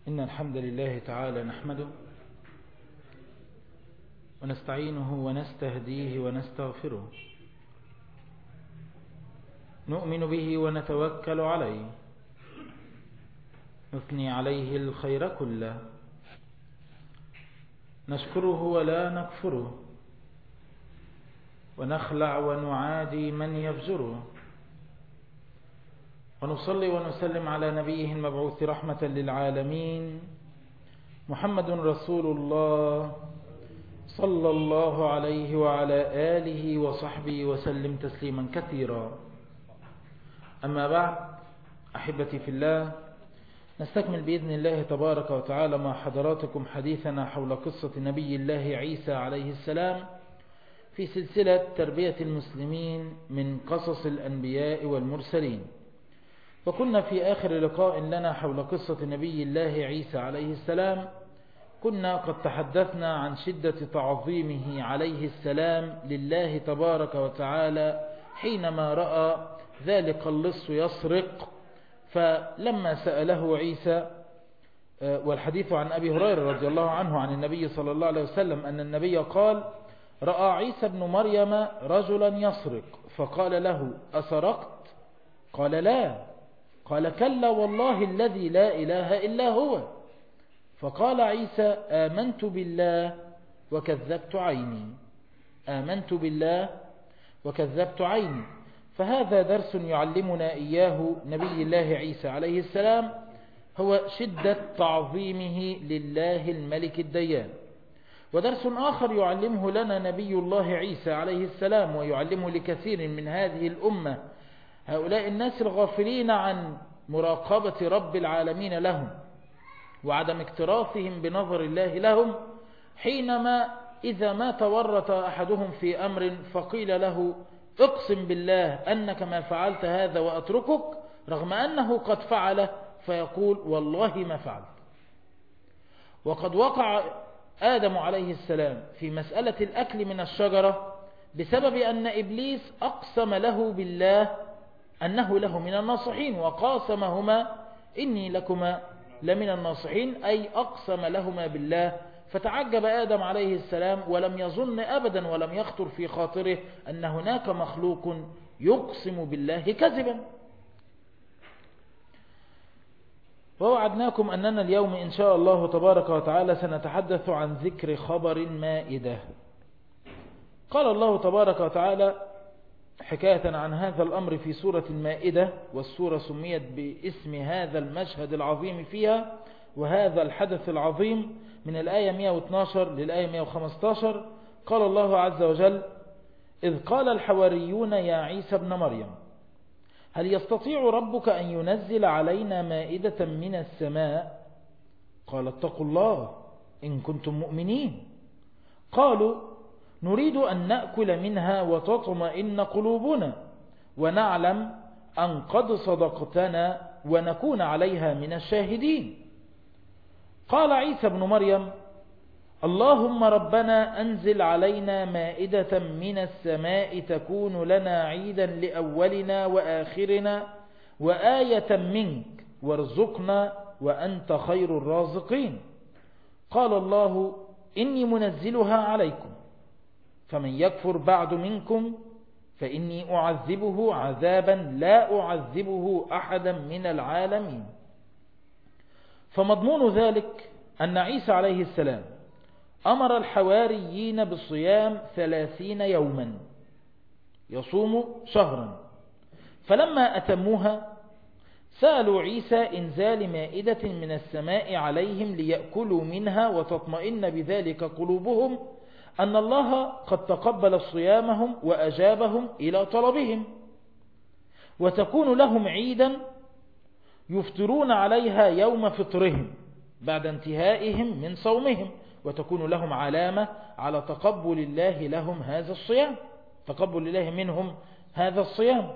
إن الحمد لله تعالى نحمده ونستعينه ونستهديه ونستغفره نؤمن به ونتوكل عليه نثني عليه الخير كله نشكره ولا نكفره ونخلع ونعادي من يفجره ونصلي ونسلم على نبيه المبعوث رحمة للعالمين محمد رسول الله صلى الله عليه وعلى آله وصحبه وسلم تسليما كثيرا أما بعد أحبتي في الله نستكمل بإذن الله تبارك وتعالى مع حضراتكم حديثنا حول قصة نبي الله عيسى عليه السلام في سلسلة تربية المسلمين من قصص الأنبياء والمرسلين وكنا في آخر لقاء لنا حول قصة نبي الله عيسى عليه السلام كنا قد تحدثنا عن شدة تعظيمه عليه السلام لله تبارك وتعالى حينما رأى ذلك اللص يسرق فلما سأله عيسى والحديث عن أبي هريرة رضي الله عنه عن النبي صلى الله عليه وسلم أن النبي قال رأى عيسى بن مريم رجلا يسرق فقال له أسرقت قال لا قال كلا والله الذي لا إله إلا هو فقال عيسى آمنت بالله وكذبت عيني آمنت بالله وكذبت عيني فهذا درس يعلمنا إياه نبي الله عيسى عليه السلام هو شدة تعظيمه لله الملك الديان ودرس آخر يعلمه لنا نبي الله عيسى عليه السلام ويعلمه لكثير من هذه الأمة هؤلاء الناس الغافلين عن مراقبة رب العالمين لهم وعدم اكتراثهم بنظر الله لهم حينما إذا ما تورط أحدهم في أمر فقيل له اقسم بالله أنك ما فعلت هذا وأتركك رغم أنه قد فعله فيقول والله ما فعلت وقد وقع آدم عليه السلام في مسألة الأكل من الشجرة بسبب أن إبليس أقسم له بالله أنه له من الناصحين وقاسمهما إني لكما لمن الناصحين أي أقسم لهما بالله فتعجب آدم عليه السلام ولم يظن أبدا ولم يخطر في خاطره أن هناك مخلوق يقسم بالله كذبا ووعدناكم أننا اليوم إن شاء الله تبارك وتعالى سنتحدث عن ذكر خبر المائدة قال الله تبارك وتعالى حكاية عن هذا الأمر في سورة المائدة والسورة سميت باسم هذا المشهد العظيم فيها وهذا الحدث العظيم من الآية 112 للآية 115 قال الله عز وجل إذ قال الحواريون يا عيسى بن مريم هل يستطيع ربك أن ينزل علينا مائدة من السماء قال اتقوا الله إن كنتم مؤمنين قالوا نريد أن نأكل منها وتطمئن قلوبنا ونعلم أن قد صدقتنا ونكون عليها من الشاهدين قال عيسى بن مريم اللهم ربنا أنزل علينا مائدة من السماء تكون لنا عيدا لأولنا وآخرنا وآية منك وارزقنا وأنت خير الرازقين قال الله إني منزلها عليكم فمن يكفر بعد منكم فإني أعذبه عذابا لا أعذبه أحدا من العالمين فمضمون ذلك أن عيسى عليه السلام أمر الحواريين بالصيام ثلاثين يوما يصوم شهرا فلما أتموها سألوا عيسى إنزال مائدة من السماء عليهم ليأكلوا منها وتطمئن بذلك قلوبهم أن الله قد تقبل صيامهم وأجابهم إلى طلبهم وتكون لهم عيدا يفطرون عليها يوم فطرهم بعد انتهائهم من صومهم وتكون لهم علامة على تقبل الله لهم هذا الصيام تقبل الله منهم هذا الصيام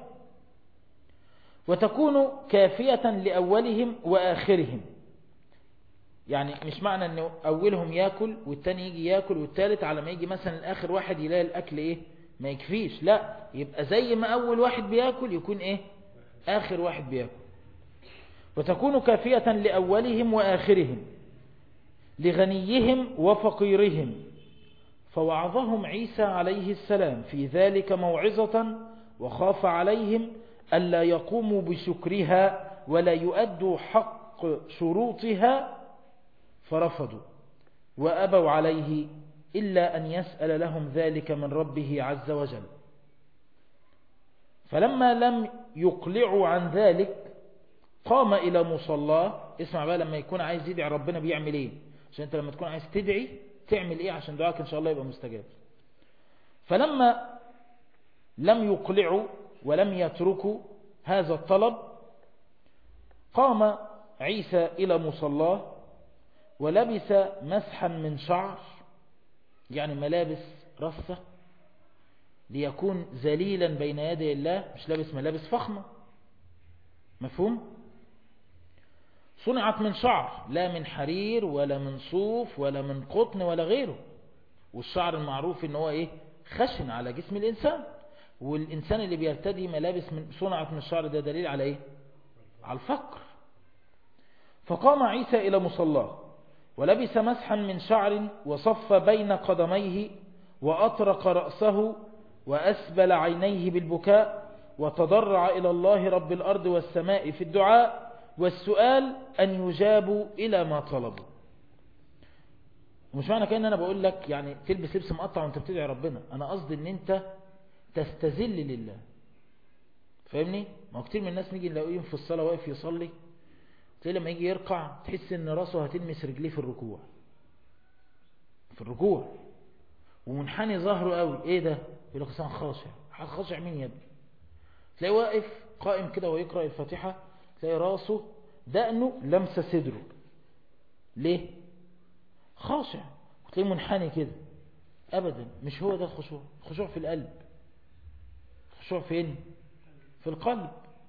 وتكون كافية لأولهم وآخرهم يعني مش معنى أن أولهم يأكل والتاني يجي يأكل والتالت على ما يجي مثلا الآخر واحد يلاقي الأكل إيه ما يكفيش لا يبقى زي ما أول واحد بيأكل يكون إيه آخر واحد بيأكل وتكون كافية لأولهم وآخرهم لغنيهم وفقيرهم فوعظهم عيسى عليه السلام في ذلك موعظة وخاف عليهم ألا يقوموا بشكرها ولا يؤدوا حق شروطها فرفضوا وأبوا عليه إلا أن يسأل لهم ذلك من ربه عز وجل فلما لم يقلعوا عن ذلك قام إلى مصلاه اسمع بقى لما يكون عايز يدعي ربنا بيعمل ايه عشان انت لما تكون عايز تدعي تعمل ايه عشان دعاك ان شاء الله يبقى مستجاب فلما لم يقلعوا ولم يتركوا هذا الطلب قام عيسى إلى مصلاه ولبس مسحا من شعر يعني ملابس رصة ليكون ذليلا بين يدي الله مش لابس ملابس فخمة مفهوم صنعت من شعر لا من حرير ولا من صوف ولا من قطن ولا غيره والشعر المعروف ان هو ايه خشن على جسم الانسان والانسان اللي بيرتدي ملابس من صنعت من الشعر ده دليل على ايه على الفقر فقام عيسى الى مصلاه ولبس مسحا من شعر وصف بين قدميه وأطرق رأسه وأسبل عينيه بالبكاء وتضرع إلى الله رب الأرض والسماء في الدعاء والسؤال أن يجابوا إلى ما طلبوا مش معنى كأن أنا بقول لك يعني تلبس لبس مقطع وانت بتدعي ربنا أنا قصدي أن أنت تستذل لله فاهمني؟ ما هو كتير من الناس نيجي نلاقيه في الصلاة واقف يصلي تلاقي لما يجي يرقع تحس ان راسه هتلمس رجليه في الركوع في الركوع ومنحني ظهره قوي ايه ده يقول لك انسان خاشع خاشع مين يا ابني تلاقي واقف قائم كده ويقرأ الفاتحة تلاقي راسه دقنه لمسة صدره ليه خاشع وتلاقيه منحني كده ابدا مش هو ده الخشوع الخشوع في القلب الخشوع فين في القلب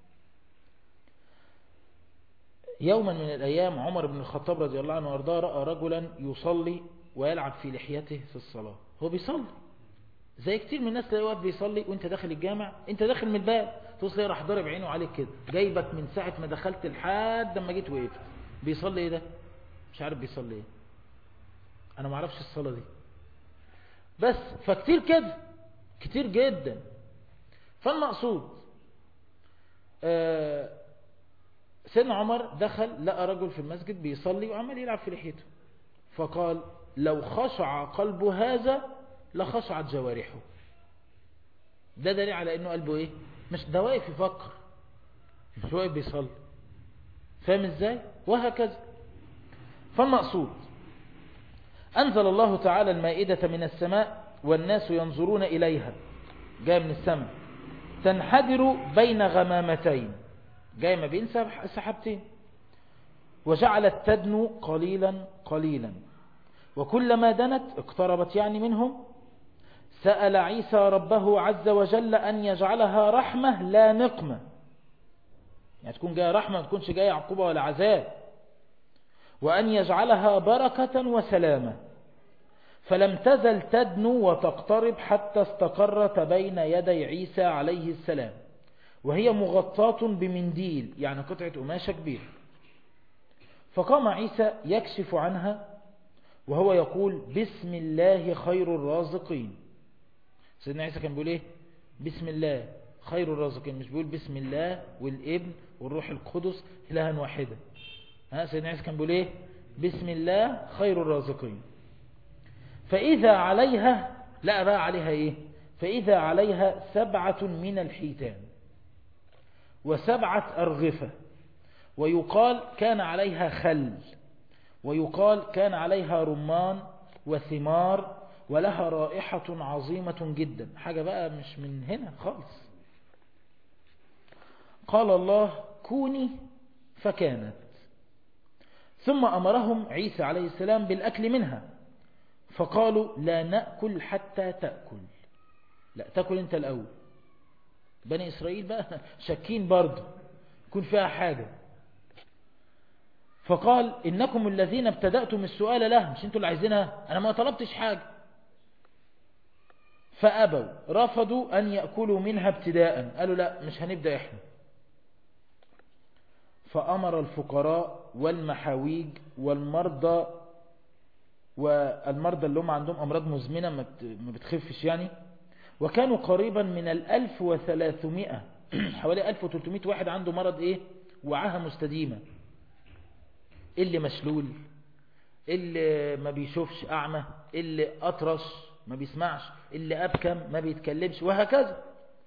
يوما من الأيام عمر بن الخطاب رضي الله عنه وارضاه رأى رجلا يصلي ويلعب في لحيته في الصلاة هو بيصلي زي كتير من الناس تلاقي واقف بيصلي وانت داخل الجامع انت داخل من الباب توصل راح ضارب عينه عليك كده جايبك من ساعة ما دخلت لحد ما جيت وقفت بيصلي ايه ده مش عارف بيصلي ايه انا ما اعرفش الصلاة دي بس فكتير كده كتير جدا فالمقصود آه سيدنا عمر دخل لقى رجل في المسجد بيصلي وعمال يلعب في لحيته فقال لو خشع قلب هذا لخشعت جوارحه ده دليل على انه قلبه ايه مش ده واقف يفكر مش واقف بيصلي فاهم ازاي وهكذا فالمقصود انزل الله تعالى المائدة من السماء والناس ينظرون اليها جاء من السماء تنحدر بين غمامتين جاي ما بين سحابتين وجعلت تدنو قليلا قليلا وكلما دنت اقتربت يعني منهم سأل عيسى ربه عز وجل أن يجعلها رحمة لا نقمة يعني تكون جاية رحمة ما تكونش جاية عقوبة ولا عذاب وأن يجعلها بركة وسلامة فلم تزل تدنو وتقترب حتى استقرت بين يدي عيسى عليه السلام وهي مغطاة بمنديل يعني قطعة قماشة كبيرة فقام عيسى يكشف عنها وهو يقول بسم الله خير الرازقين سيدنا عيسى كان بيقول ايه بسم الله خير الرازقين مش بيقول بسم الله والابن والروح القدس إلها واحدة ها سيدنا عيسى كان بيقول ايه بسم الله خير الرازقين فإذا عليها لا بقى عليها ايه فإذا عليها سبعة من الحيتان وسبعة أرغفة ويقال كان عليها خل ويقال كان عليها رمان وثمار ولها رائحة عظيمة جدا حاجة بقى مش من هنا خالص قال الله كوني فكانت ثم أمرهم عيسى عليه السلام بالأكل منها فقالوا لا نأكل حتى تأكل لا تأكل انت الأول بني إسرائيل بقى شاكين برضه يكون فيها حاجة فقال إنكم الذين ابتدأتم السؤال له مش انتوا اللي عايزينها أنا ما طلبتش حاجة فأبوا رفضوا أن يأكلوا منها ابتداء قالوا لا مش هنبدأ إحنا فأمر الفقراء والمحاويج والمرضى والمرضى اللي هم عندهم أمراض مزمنة ما بتخفش يعني وكانوا قريبا من الألف وثلاثمائة حوالي ألف وتلتمائة واحد عنده مرض إيه وعاها مستديمة اللي مشلول اللي ما بيشوفش أعمى اللي أطرش ما بيسمعش اللي أبكم ما بيتكلمش وهكذا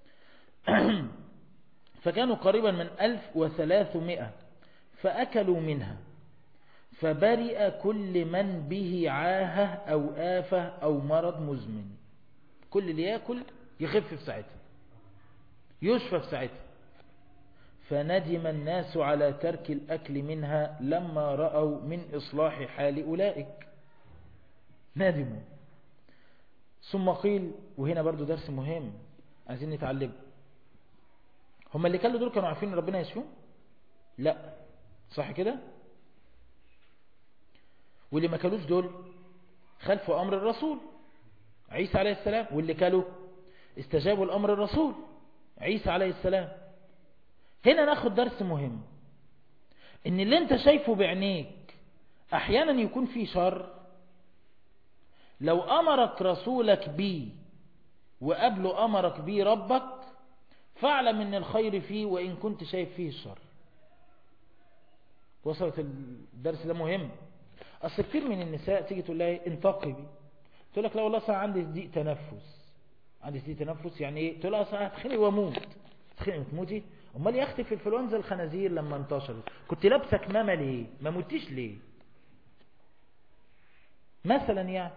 فكانوا قريبا من ألف وثلاثمائة فأكلوا منها فبرئ كل من به عاهة أو آفة أو مرض مزمن كل اللي يأكل يخف في ساعتها يشفى في ساعتها فندم الناس على ترك الأكل منها لما رأوا من إصلاح حال أولئك ندموا ثم قيل وهنا برضو درس مهم عايزين نتعلم هم اللي كانوا دول كانوا عارفين ان ربنا يشفيهم لا صح كده واللي ما كلوش دول خلفوا أمر الرسول عيسى عليه السلام واللي كلوا استجابوا الأمر الرسول عيسى عليه السلام هنا ناخد درس مهم ان اللي انت شايفه بعينيك احيانا يكون فيه شر لو امرك رسولك بيه وقبله امرك بيه ربك فاعلم ان الخير فيه وان كنت شايف فيه الشر وصلت الدرس ده مهم اصل كتير من النساء تيجي تقول لها انتقبي تقول لك لا والله صار عندي ضيق تنفس عندي ضيق تنفس يعني ايه تقول لها اصل هتخنق واموت تخنق وتموتي امال يا اختي في الانفلونزا الخنازير لما انتشرت كنت لابسه كمامه ليه ما موتيش ليه مثلا يعني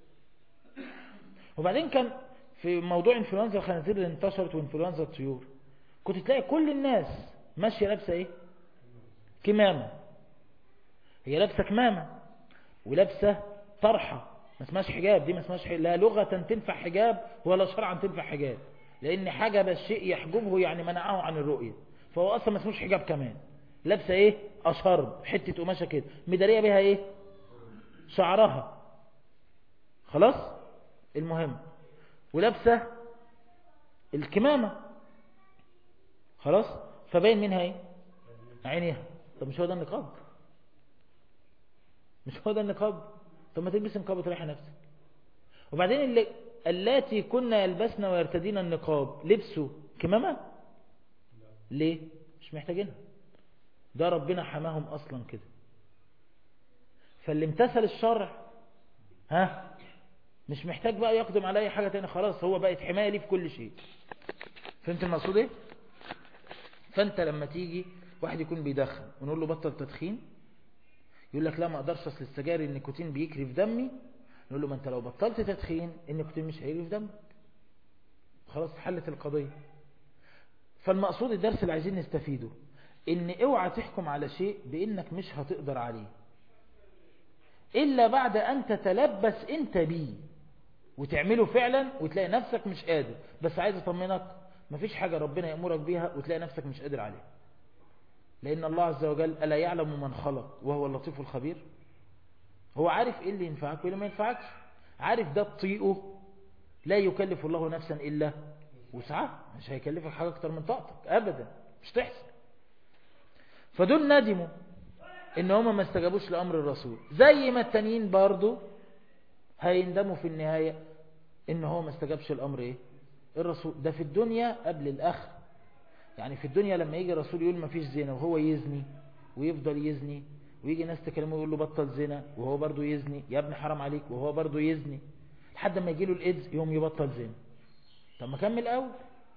وبعدين كان في موضوع انفلونزا الخنازير اللي انتشرت وانفلونزا الطيور كنت تلاقي كل الناس ماشيه لابسه ايه كمامه هي لابسه كمامه ولابسه طرحه ما اسمهاش حجاب دي ما اسمهاش حجاب. لا لغه تنفع حجاب ولا شرعا تنفع حجاب لان حجب الشيء يحجبه يعني منعه عن الرؤيه فهو اصلا ما اسموش حجاب كمان لابسه ايه اشرب حته قماشه كده مداريه بيها ايه شعرها خلاص المهم ولابسه الكمامه خلاص فباين منها ايه عينيها طب مش هو ده النقاب مش هو ده النقاب طب ما تلبس نقاب وتريحي نفسك وبعدين اللي اللاتي كنا يلبسن ويرتدين النقاب لبسوا كمامة ليه مش محتاجينها ده ربنا حماهم اصلا كده فاللي امتثل الشرع ها مش محتاج بقى يقدم على اي حاجة تاني خلاص هو بقت حماية ليه في كل شيء فهمت المقصود ايه فانت لما تيجي واحد يكون بيدخن ونقول له بطل تدخين يقول لك لا ما اقدرش اصل السجاير النيكوتين بيجري في دمي نقول له ما انت لو بطلت تدخين النيكوتين مش هيجري في دمك خلاص حلت القضية فالمقصود الدرس اللي عايزين نستفيده ان اوعى تحكم على شيء بانك مش هتقدر عليه الا بعد ان تتلبس انت بيه وتعمله فعلا وتلاقي نفسك مش قادر بس عايز اطمنك مفيش حاجة ربنا يأمرك بيها وتلاقي نفسك مش قادر عليها لأن الله عز وجل ألا يعلم من خلق وهو اللطيف الخبير هو عارف إيه اللي ينفعك وإيه اللي ما ينفعكش عارف ده تطيقه لا يكلف الله نفسا إلا وسعها مش هيكلفك حاجة أكتر من طاقتك أبدا مش تحصل فدول ندموا إن هم ما استجابوش لأمر الرسول زي ما التانيين برضو هيندموا في النهاية إن هو ما استجابش الأمر إيه الرسول ده في الدنيا قبل الآخر يعني في الدنيا لما يجي الرسول يقول ما فيش زنا وهو يزني ويفضل يزني ويجي ناس تكلمه يقول له بطل زنا وهو برضه يزني يا ابني حرام عليك وهو برضه يزني لحد ما يجي له الايدز يوم يبطل زنا طب ما كمل الاول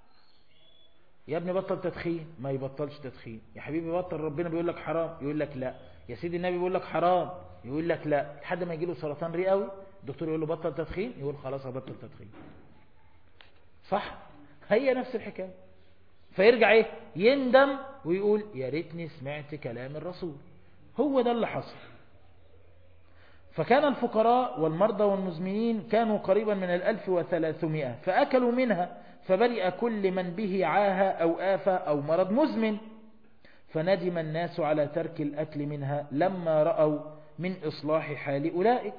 يا ابني بطل تدخين ما يبطلش تدخين يا حبيبي بطل ربنا بيقول لك حرام يقول لك لا يا سيدي النبي بيقول لك حرام يقول لك لا لحد ما يجي له سرطان رئوي الدكتور يقول له بطل تدخين يقول خلاص هبطل تدخين صح هي نفس الحكايه فيرجع ايه يندم ويقول يا ريتني سمعت كلام الرسول هو ده اللي حصل فكان الفقراء والمرضى والمزمنين كانوا قريبا من الألف وثلاثمائة فأكلوا منها فبرئ كل من به عاهة أو آفة أو مرض مزمن فندم الناس على ترك الأكل منها لما رأوا من إصلاح حال أولئك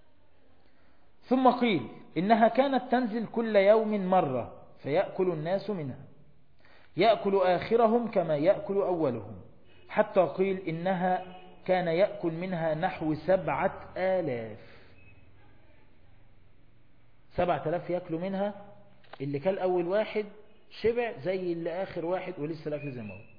ثم قيل إنها كانت تنزل كل يوم مرة فيأكل الناس منها يأكل آخرهم كما يأكل أولهم حتى قيل إنها كان يأكل منها نحو سبعة آلاف سبعة آلاف يأكلوا منها اللي كان أول واحد شبع زي اللي آخر واحد ولسه الأكل زي ما هو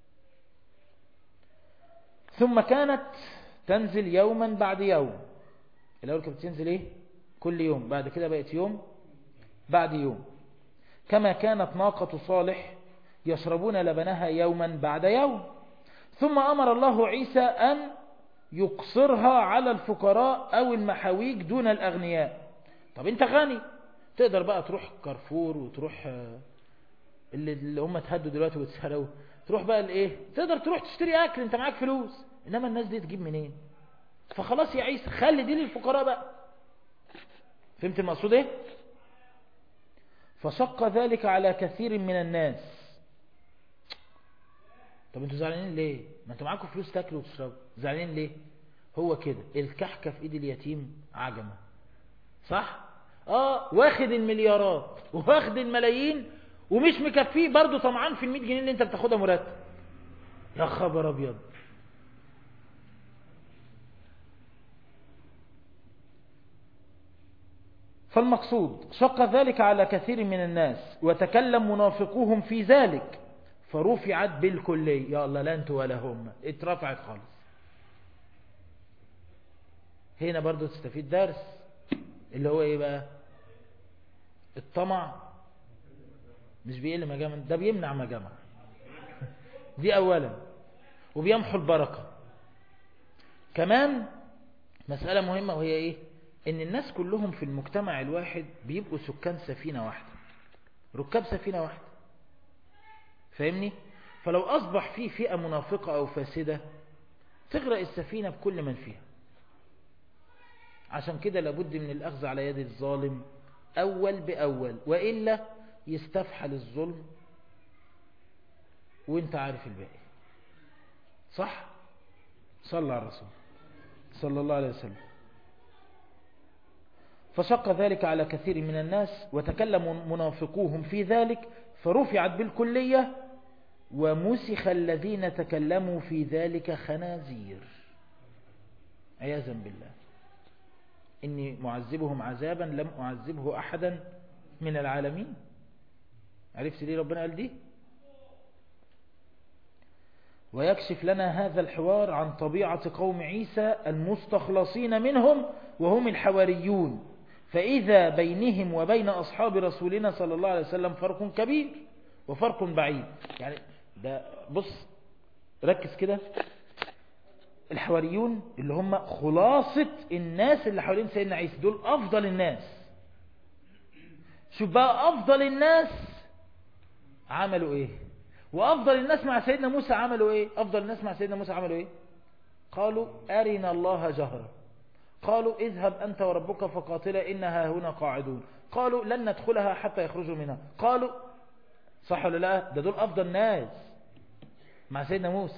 ثم كانت تنزل يوما بعد يوم الأول كانت تنزل إيه كل يوم بعد كده بقت يوم بعد يوم كما كانت ناقة صالح يشربون لبنها يوما بعد يوم ثم أمر الله عيسى أن يقصرها على الفقراء أو المحاويج دون الأغنياء طب انت غني تقدر بقى تروح كارفور وتروح اللي, اللي هم تهدوا دلوقتي وتسهروا تروح بقى الايه تقدر تروح تشتري اكل انت معاك فلوس انما الناس دي تجيب منين فخلاص يا عيسى خلي دي للفقراء بقى فهمت المقصود ايه فشق ذلك على كثير من الناس طب انتوا زعلانين ليه ما انتوا معاكم فلوس تاكلوا وتشربوا زعلانين ليه هو كده الكحكه في ايد اليتيم عجمه صح اه واخد المليارات واخد الملايين ومش مكفيه برضه طمعان في ال 100 جنيه اللي انت بتاخدها مرتب يا خبر ابيض فالمقصود شق ذلك على كثير من الناس وتكلم منافقوهم في ذلك فرفعت بالكلية يا الله لا انتوا ولا هم اترفعت خالص هنا برضو تستفيد درس اللي هو ايه بقى الطمع مش بيقل مجامع ده بيمنع مجامع دي اولا وبيمحو البركة كمان مسألة مهمة وهي ايه ان الناس كلهم في المجتمع الواحد بيبقوا سكان سفينة واحدة ركاب سفينة واحدة فاهمني فلو اصبح في فئة منافقة او فاسدة تغرق السفينة بكل من فيها عشان كده لابد من الاخذ على يد الظالم اول باول وإلا يستفحل الظلم وانت عارف الباقي صح صلى على الرسول صلى الله عليه وسلم فشق ذلك على كثير من الناس وتكلم منافقوهم في ذلك فرفعت بالكلية ومسخ الذين تكلموا في ذلك خنازير عياذا بالله إني معذبهم عذابا لم أعذبه أحدا من العالمين عرفت ليه ربنا قال دي ويكشف لنا هذا الحوار عن طبيعة قوم عيسى المستخلصين منهم وهم الحواريون فإذا بينهم وبين أصحاب رسولنا صلى الله عليه وسلم فرق كبير وفرق بعيد يعني ده بص ركز كده الحواريون اللي هم خلاصة الناس اللي حوالين سيدنا عيسى دول أفضل الناس شوف بقى أفضل الناس عملوا إيه وأفضل الناس مع سيدنا موسى عملوا إيه أفضل الناس مع سيدنا موسى عملوا إيه قالوا أرنا الله جهرا قالوا اذهب أنت وربك فقاتلا إنها هنا قاعدون قالوا لن ندخلها حتى يخرجوا منها قالوا صح ولا لا ده دول أفضل ناس مع سيدنا موسى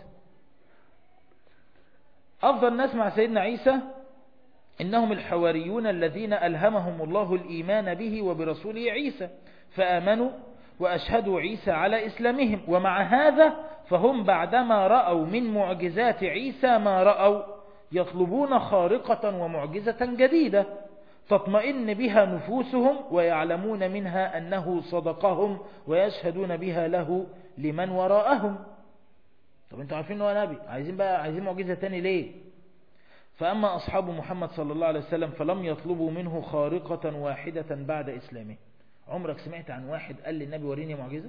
أفضل ناس مع سيدنا عيسى إنهم الحواريون الذين ألهمهم الله الإيمان به وبرسوله عيسى فآمنوا وأشهدوا عيسى على إسلامهم ومع هذا فهم بعدما رأوا من معجزات عيسى ما رأوا يطلبون خارقة ومعجزة جديدة تطمئن بها نفوسهم ويعلمون منها أنه صدقهم ويشهدون بها له لمن وراءهم طب انتوا عارفين هو نبي عايزين بقى عايزين معجزة تاني ليه فأما أصحاب محمد صلى الله عليه وسلم فلم يطلبوا منه خارقة واحدة بعد إسلامه عمرك سمعت عن واحد قال للنبي وريني معجزة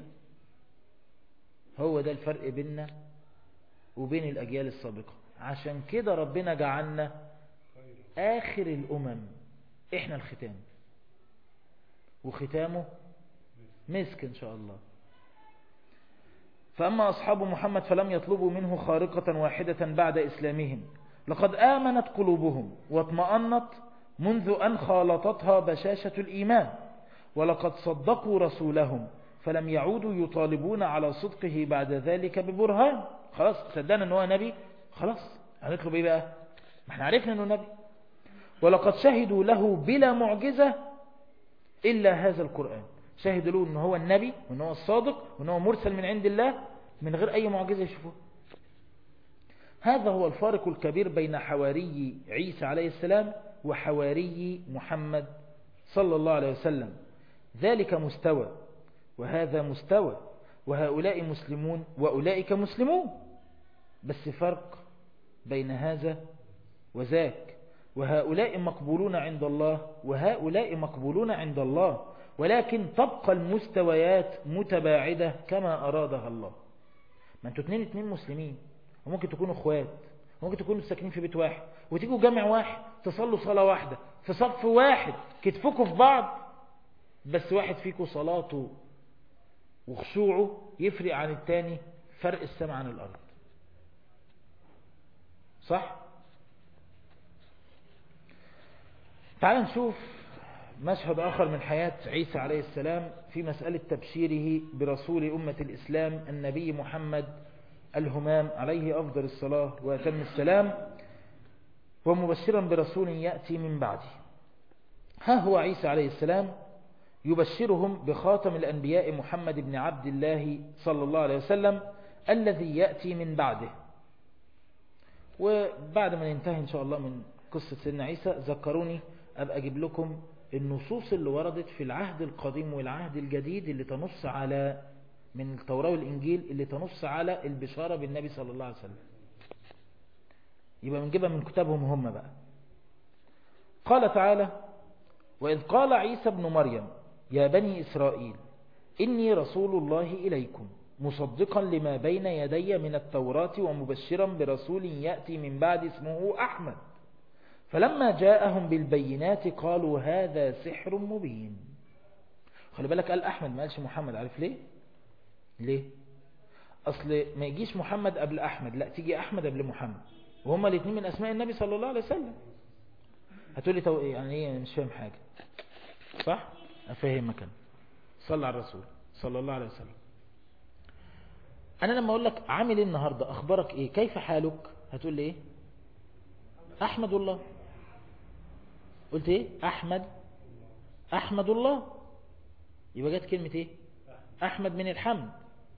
هو ده الفرق بيننا وبين الأجيال السابقة عشان كده ربنا جعلنا آخر الأمم إحنا الختام وختامه مسك إن شاء الله فأما أصحاب محمد فلم يطلبوا منه خارقة واحدة بعد إسلامهم لقد آمنت قلوبهم واطمأنت منذ أن خالطتها بشاشة الإيمان ولقد صدقوا رسولهم فلم يعودوا يطالبون على صدقه بعد ذلك ببرهان خلاص صدقنا أنه نبي خلاص هنطلب إيه بقى ما احنا عرفنا أنه نبي ولقد شهدوا له بلا معجزة إلا هذا القرآن شهدوا له أنه هو النبي وأنه هو الصادق وأنه هو مرسل من عند الله من غير أي معجزة يشوفوه هذا هو الفارق الكبير بين حواري عيسى عليه السلام وحواري محمد صلى الله عليه وسلم ذلك مستوى وهذا مستوى وهؤلاء مسلمون وأولئك مسلمون بس فرق بين هذا وذاك وهؤلاء مقبولون عند الله وهؤلاء مقبولون عند الله ولكن تبقى المستويات متباعدة كما أرادها الله ما انتوا اتنين اتنين مسلمين وممكن تكونوا اخوات ممكن تكونوا ساكنين في بيت واحد وتيجوا جامع واحد تصلوا صلاة واحدة في صف واحد كتفكوا في بعض بس واحد فيكم صلاته وخشوعه يفرق عن التاني فرق السماء عن الأرض صح؟ تعال نشوف مشهد آخر من حياة عيسى عليه السلام في مسألة تبشيره برسول أمة الإسلام النبي محمد الهمام عليه أفضل الصلاة وأتم السلام ومبشرا برسول يأتي من بعده ها هو عيسى عليه السلام يبشرهم بخاتم الأنبياء محمد بن عبد الله صلى الله عليه وسلم الذي يأتي من بعده وبعد ما ننتهي إن شاء الله من قصة سيدنا عيسى ذكروني أبقى أجيب لكم النصوص اللي وردت في العهد القديم والعهد الجديد اللي تنص على من التوراة والإنجيل اللي تنص على البشارة بالنبي صلى الله عليه وسلم يبقى بنجيبها من كتابهم هم بقى قال تعالى وإذ قال عيسى ابن مريم يا بني إسرائيل إني رسول الله إليكم مصدقا لما بين يدي من التوراة ومبشرا برسول يأتي من بعد اسمه أحمد فلما جاءهم بالبينات قالوا هذا سحر مبين خلي بالك قال أحمد ما قالش محمد عارف ليه ليه أصل ما يجيش محمد قبل أحمد لا تيجي أحمد قبل محمد وهما الاثنين من أسماء النبي صلى الله عليه وسلم هتقولي تو... يعني ايه مش فاهم حاجة صح أفهمك أنا صلى على الرسول صلى الله عليه وسلم أنا لما أقول لك عامل ايه النهاردة أخبارك إيه كيف حالك هتقول لي إيه أحمد الله قلت إيه أحمد أحمد الله يبقى جت كلمة إيه أحمد من الحمد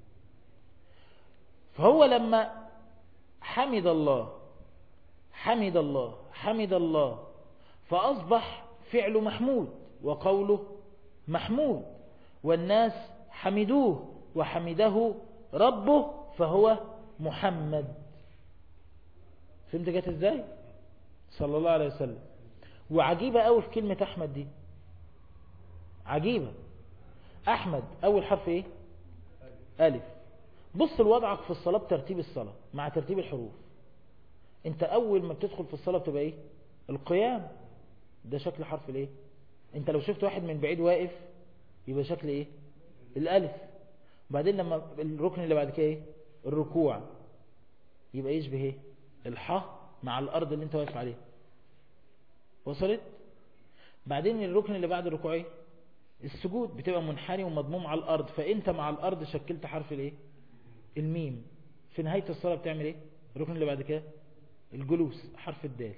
فهو لما حمد الله حمد الله حمد الله فأصبح فعل محمود وقوله محمود والناس حمدوه وحمده ربه فهو محمد فهمت جت ازاي صلى الله عليه وسلم وعجيبة قوي في كلمة احمد دي عجيبة احمد اول حرف ايه الف بص لوضعك في الصلاة بترتيب الصلاة مع ترتيب الحروف انت اول ما بتدخل في الصلاة بتبقى ايه القيام ده شكل حرف الايه انت لو شفت واحد من بعيد واقف يبقى شكل ايه الالف بعدين لما الركن اللي بعد كده ايه الركوع يبقى يشبه ايه الحاء مع الارض اللي انت واقف عليها وصلت بعدين الركن اللي بعد الركوع ايه السجود بتبقى منحني ومضموم على الارض فانت مع الارض شكلت حرف الايه الميم في نهاية الصلاة بتعمل ايه الركن اللي بعد كده الجلوس حرف الدال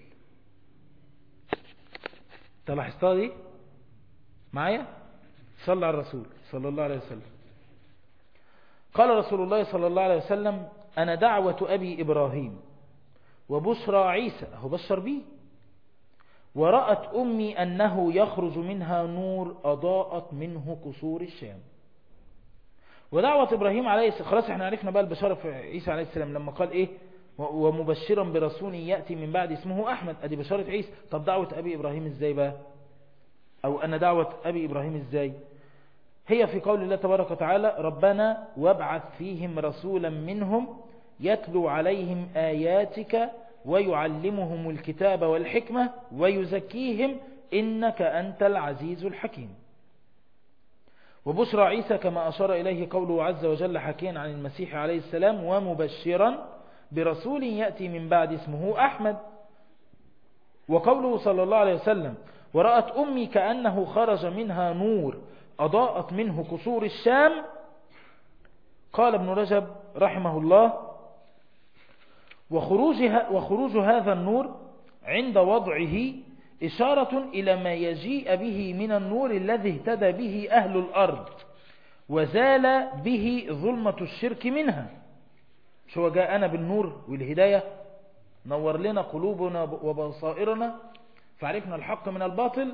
تلاحظتها دي معايا صلى على الرسول صلى الله عليه وسلم قال رسول الله صلى الله عليه وسلم أنا دعوة أبي إبراهيم وبشرى عيسى هو بشر بيه ورأت أمي أنه يخرج منها نور أضاءت منه قصور الشام ودعوة إبراهيم عليه السلام خلاص احنا عرفنا بقى البشارة في عيسى عليه السلام لما قال إيه ومبشرا برسول يأتي من بعد اسمه أحمد أدي بشارة عيسى طب دعوة أبي إبراهيم إزاي بقى أو أنا دعوة أبي إبراهيم إزاي هي في قول الله تبارك وتعالى ربنا وابعث فيهم رسولا منهم يتلو عليهم آياتك ويعلمهم الكتاب والحكمة ويزكيهم إنك أنت العزيز الحكيم وبشرى عيسى كما أشار إليه قوله عز وجل حكيا عن المسيح عليه السلام ومبشرا برسول يأتي من بعد اسمه أحمد وقوله صلى الله عليه وسلم ورأت أمي كأنه خرج منها نور أضاءت منه قصور الشام قال ابن رجب رحمه الله وخروجها وخروج هذا النور عند وضعه إشارة إلى ما يجيء به من النور الذي اهتدى به أهل الأرض وزال به ظلمة الشرك منها شو جاءنا بالنور والهداية نور لنا قلوبنا وبصائرنا فعرفنا الحق من الباطل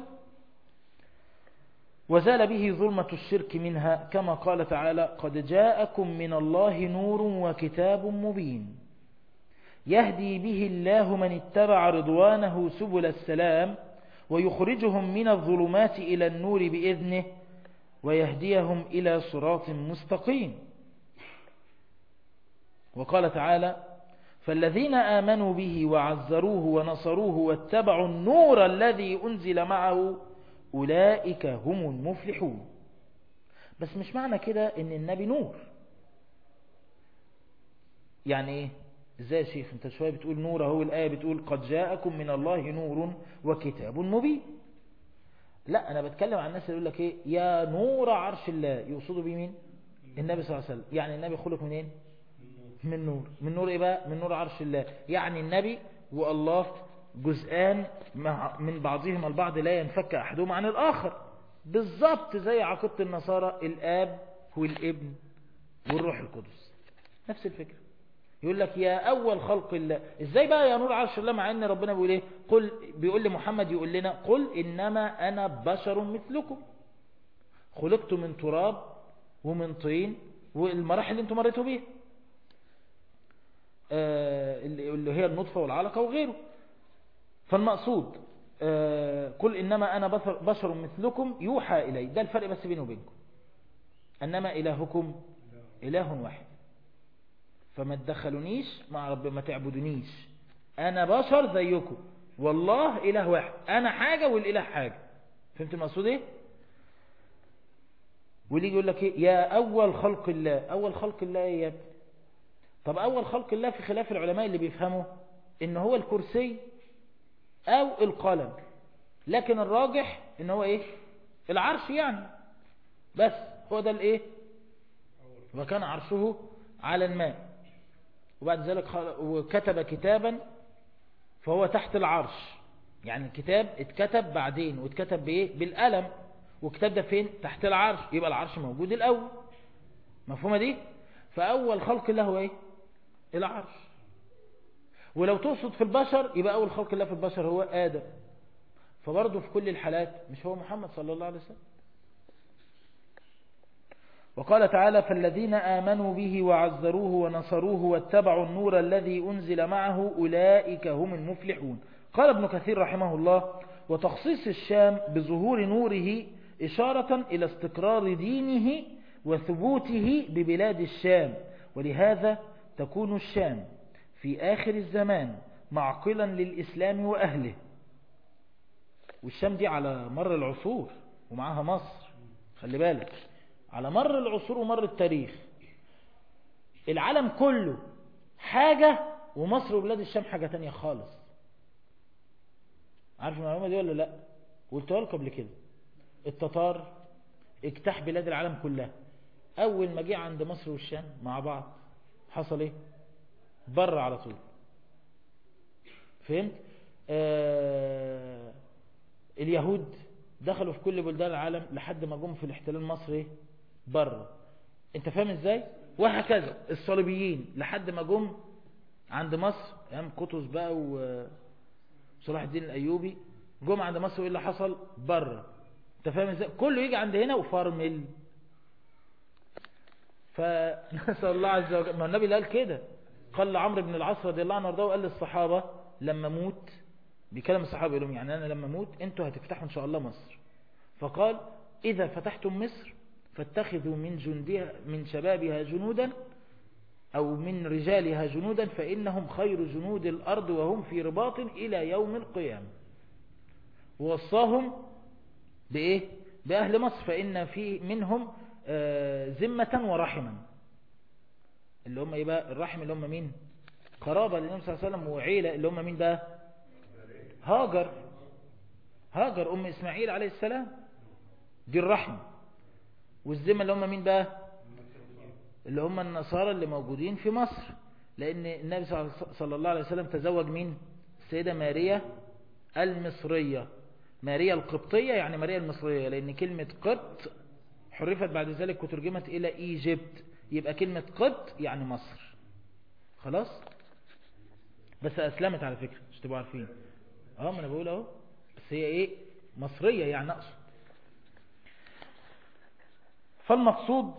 وزال به ظلمة الشرك منها كما قال تعالى قد جاءكم من الله نور وكتاب مبين يهدي به الله من اتبع رضوانه سبل السلام ويخرجهم من الظلمات إلى النور بإذنه ويهديهم إلى صراط مستقيم وقال تعالى فالذين آمنوا به وعزروه ونصروه واتبعوا النور الذي أنزل معه أولئك هم المفلحون بس مش معنى كده ان النبي نور يعني ايه ازاي يا شيخ انت شوية بتقول نور اهو الآية بتقول قد جاءكم من الله نور وكتاب مبين لا انا بتكلم عن الناس اللي يقول لك ايه يا نور عرش الله يقصدوا بيه مين النبي صلى الله عليه وسلم يعني النبي خلق منين من نور من نور ايه بقى من نور عرش الله يعني النبي والله جزءان من بعضهما البعض لا ينفك احدهما عن الاخر بالظبط زي عقيدة النصارى الاب والابن والروح القدس نفس الفكرة يقول لك يا اول خلق الله ازاي بقى يا نور عرش الله مع ان ربنا بيقول ايه قل بيقول لمحمد يقول لنا قل انما انا بشر مثلكم خلقت من تراب ومن طين والمراحل اللي انتم مريتوا بيها آه اللي هي النطفة والعلقة وغيره فالمقصود آه قل إنما أنا بشر مثلكم يوحى إلي ده الفرق بس بيني وبينكم أنما إلهكم إله واحد فما تدخلونيش مع رب ما تعبدونيش أنا بشر زيكم والله إله واحد أنا حاجة والإله حاجة فهمت المقصود إيه واللي يقول لك إيه يا أول خلق الله أول خلق الله إيه يا ابني طب أول خلق الله في خلاف العلماء اللي بيفهموا إن هو الكرسي أو القلم لكن الراجح إن هو إيه العرش يعني بس هو ده الإيه وكان عرشه على الماء وبعد ذلك وكتب كتابا فهو تحت العرش يعني الكتاب اتكتب بعدين واتكتب بإيه بالقلم وكتاب ده فين تحت العرش يبقى العرش موجود الأول مفهومة دي فأول خلق الله هو إيه العرش ولو تقصد في البشر يبقى أول خلق الله في البشر هو آدم فبرضه في كل الحالات مش هو محمد صلى الله عليه وسلم وقال تعالى فالذين آمنوا به وعزروه ونصروه واتبعوا النور الذي أنزل معه أولئك هم المفلحون قال ابن كثير رحمه الله وتخصيص الشام بظهور نوره إشارة إلى استقرار دينه وثبوته ببلاد الشام ولهذا تكون الشام في آخر الزمان معقلا للإسلام وأهله والشام دي على مر العصور ومعها مصر خلي بالك على مر العصور ومر التاريخ العالم كله حاجة ومصر وبلاد الشام حاجة تانية خالص عارف المعلومة دي ولا لا قلتها لكم قبل كده التتار اجتاح بلاد العالم كلها اول ما جه عند مصر والشام مع بعض حصل ايه بره على طول فهمت آه اليهود دخلوا في كل بلدان العالم لحد ما جم في الاحتلال المصري بره انت فاهم ازاي وهكذا الصليبيين لحد ما جم عند مصر ايام قطز بقى وصلاح الدين الايوبي جم عند مصر وايه اللي حصل بره انت فاهم ازاي كله يجي عند هنا وفرمل فنسال الله عز وجل ما النبي قال كده قال لعمرو بن العاص رضي الله عنه وارضاه وقال للصحابه لما اموت بكلام الصحابه يقول لهم يعني انا لما اموت انتوا هتفتحوا ان شاء الله مصر فقال اذا فتحتم مصر فاتخذوا من جندها من شبابها جنودا او من رجالها جنودا فانهم خير جنود الارض وهم في رباط الى يوم القيامه ووصاهم بايه باهل مصر فان في منهم ذمه ورحما اللي هم ايه بقى الرحم اللي هم مين قرابة للنبي صلى الله عليه وسلم وعيلة اللي هم مين بقى هاجر هاجر ام اسماعيل عليه السلام دي الرحم والذمة اللي هم مين بقى اللي هم النصارى اللي موجودين في مصر لان النبي صلى الله عليه وسلم تزوج مين السيدة ماريا المصرية ماريا القبطية يعني ماريا المصرية لان كلمة قبط حرفت بعد ذلك وترجمت الى ايجيبت يبقى كلمة قبط يعني مصر خلاص بس اسلمت على فكرة مش تبقوا عارفين اه ما انا بقول اهو بس هي ايه مصرية يعني اقصد فالمقصود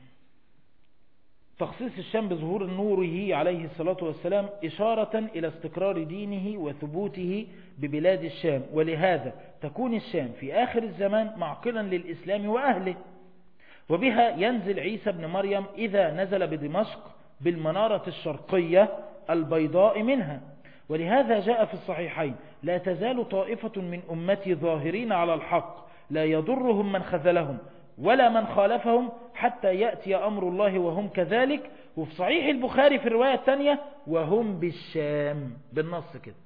تخصيص الشام بظهور نوره عليه الصلاة والسلام إشارة إلى استقرار دينه وثبوته ببلاد الشام ولهذا تكون الشام في آخر الزمان معقلا للإسلام وأهله وبها ينزل عيسى بن مريم إذا نزل بدمشق بالمنارة الشرقية البيضاء منها ولهذا جاء في الصحيحين لا تزال طائفة من أمتي ظاهرين على الحق لا يضرهم من خذلهم ولا من خالفهم حتى يأتي أمر الله وهم كذلك وفي صحيح البخاري في الرواية الثانية وهم بالشام بالنص كده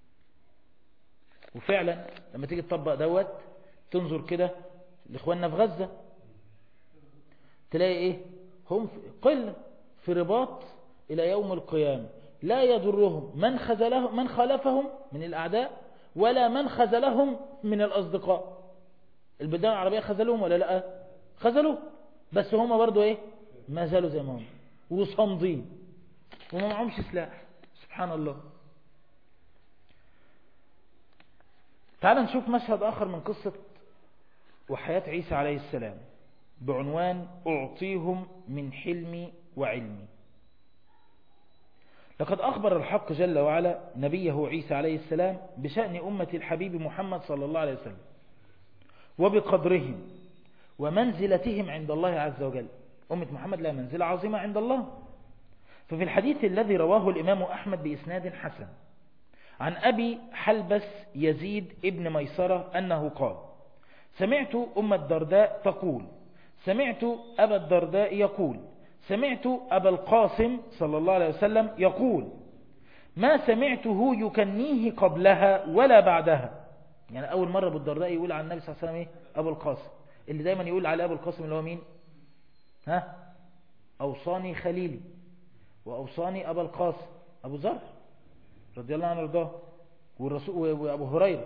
وفعلا لما تيجي تطبق دوت تنظر كده لإخواننا في غزة تلاقي ايه هم في قلة في رباط إلى يوم القيامة لا يضرهم من خذلهم من خالفهم من الأعداء ولا من خذلهم من الأصدقاء البلدان العربية خذلوهم ولا لا خذلوا بس هم برضو ايه ما زالوا زي ما هم وصامدين وما معهمش سلاح سبحان الله تعال نشوف مشهد آخر من قصة وحياة عيسى عليه السلام بعنوان أعطيهم من حلمي وعلمي لقد أخبر الحق جل وعلا نبيه عيسى عليه السلام بشأن أمة الحبيب محمد صلى الله عليه وسلم وبقدرهم ومنزلتهم عند الله عز وجل أمة محمد لها منزلة عظيمة عند الله ففي الحديث الذي رواه الإمام أحمد بإسناد حسن عن أبي حلبس يزيد ابن ميسرة أنه قال سمعت أم الدرداء تقول سمعت أبا الدرداء يقول سمعت أبا القاسم صلى الله عليه وسلم يقول ما سمعته يكنيه قبلها ولا بعدها يعني أول مرة أبو الدرداء يقول عن النبي صلى الله عليه وسلم إيه؟ أبو القاسم اللي دايما يقول على أبو القاسم اللي هو مين ها أوصاني خليلي وأوصاني أبا القاسم أبو ذر رضي الله عنه وارضاه والرسول وأبو هريرة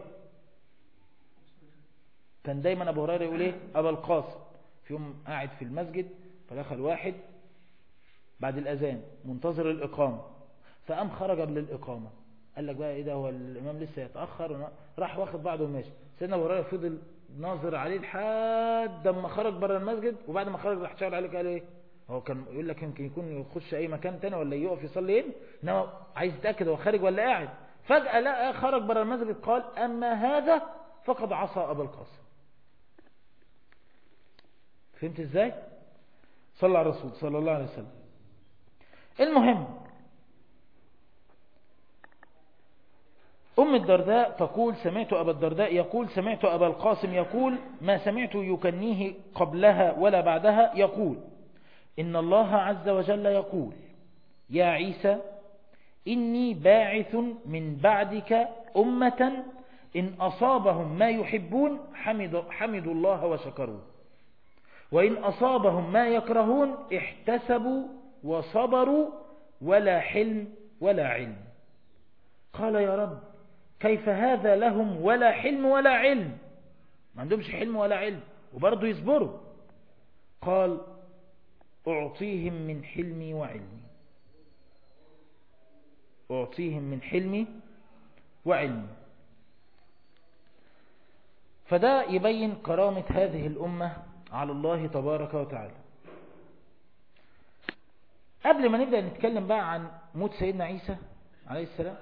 كان دايما أبو هريرة يقول إيه أبا القاسم في يوم قاعد في المسجد فدخل واحد بعد الأذان منتظر الإقامة فقام خرج قبل الإقامة قال لك بقى إيه ده هو الإمام لسه يتأخر راح واخد بعضه وماشي سيدنا أبو هريرة فضل ناظر عليه لحد ما خرج بره المسجد وبعد ما خرج راح شاور عليه قال ايه هو كان يقول لك يمكن يكون يخش اي مكان تاني ولا يقف يصلي هنا انما عايز يتاكد هو خارج ولا قاعد فجاه لقى خرج بره المسجد قال اما هذا فقد عصى ابا القاسم فهمت ازاي صلى على الرسول صلى الله عليه وسلم المهم أم الدرداء تقول سمعت أبا الدرداء يقول سمعت أبا القاسم يقول ما سمعت يكنيه قبلها ولا بعدها يقول إن الله عز وجل يقول يا عيسى إني باعث من بعدك أمة إن أصابهم ما يحبون حمد حمدوا الله وشكروه وإن أصابهم ما يكرهون احتسبوا وصبروا ولا حلم ولا علم قال يا رب كيف هذا لهم ولا حلم ولا علم ما عندهمش حلم ولا علم وبرضه يصبروا قال أعطيهم من حلمي وعلمي أعطيهم من حلمي وعلمي فده يبين كرامة هذه الأمة على الله تبارك وتعالى قبل ما نبدأ نتكلم بقى عن موت سيدنا عيسى عليه السلام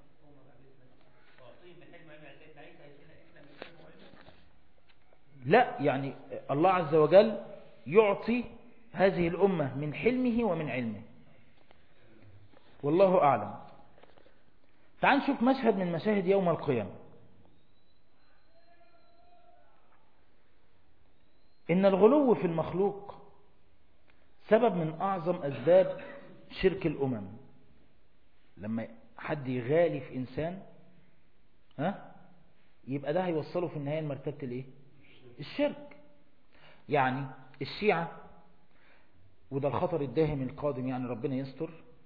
لا يعني الله عز وجل يعطي هذه الأمة من حلمه ومن علمه والله أعلم تعال نشوف مشهد من مشاهد يوم القيامة إن الغلو في المخلوق سبب من أعظم أسباب شرك الأمم لما حد يغالي في إنسان ها يبقى ده هيوصله في النهاية لمرتبة الايه الشرك يعني الشيعة وده الخطر الداهم القادم يعني ربنا يستر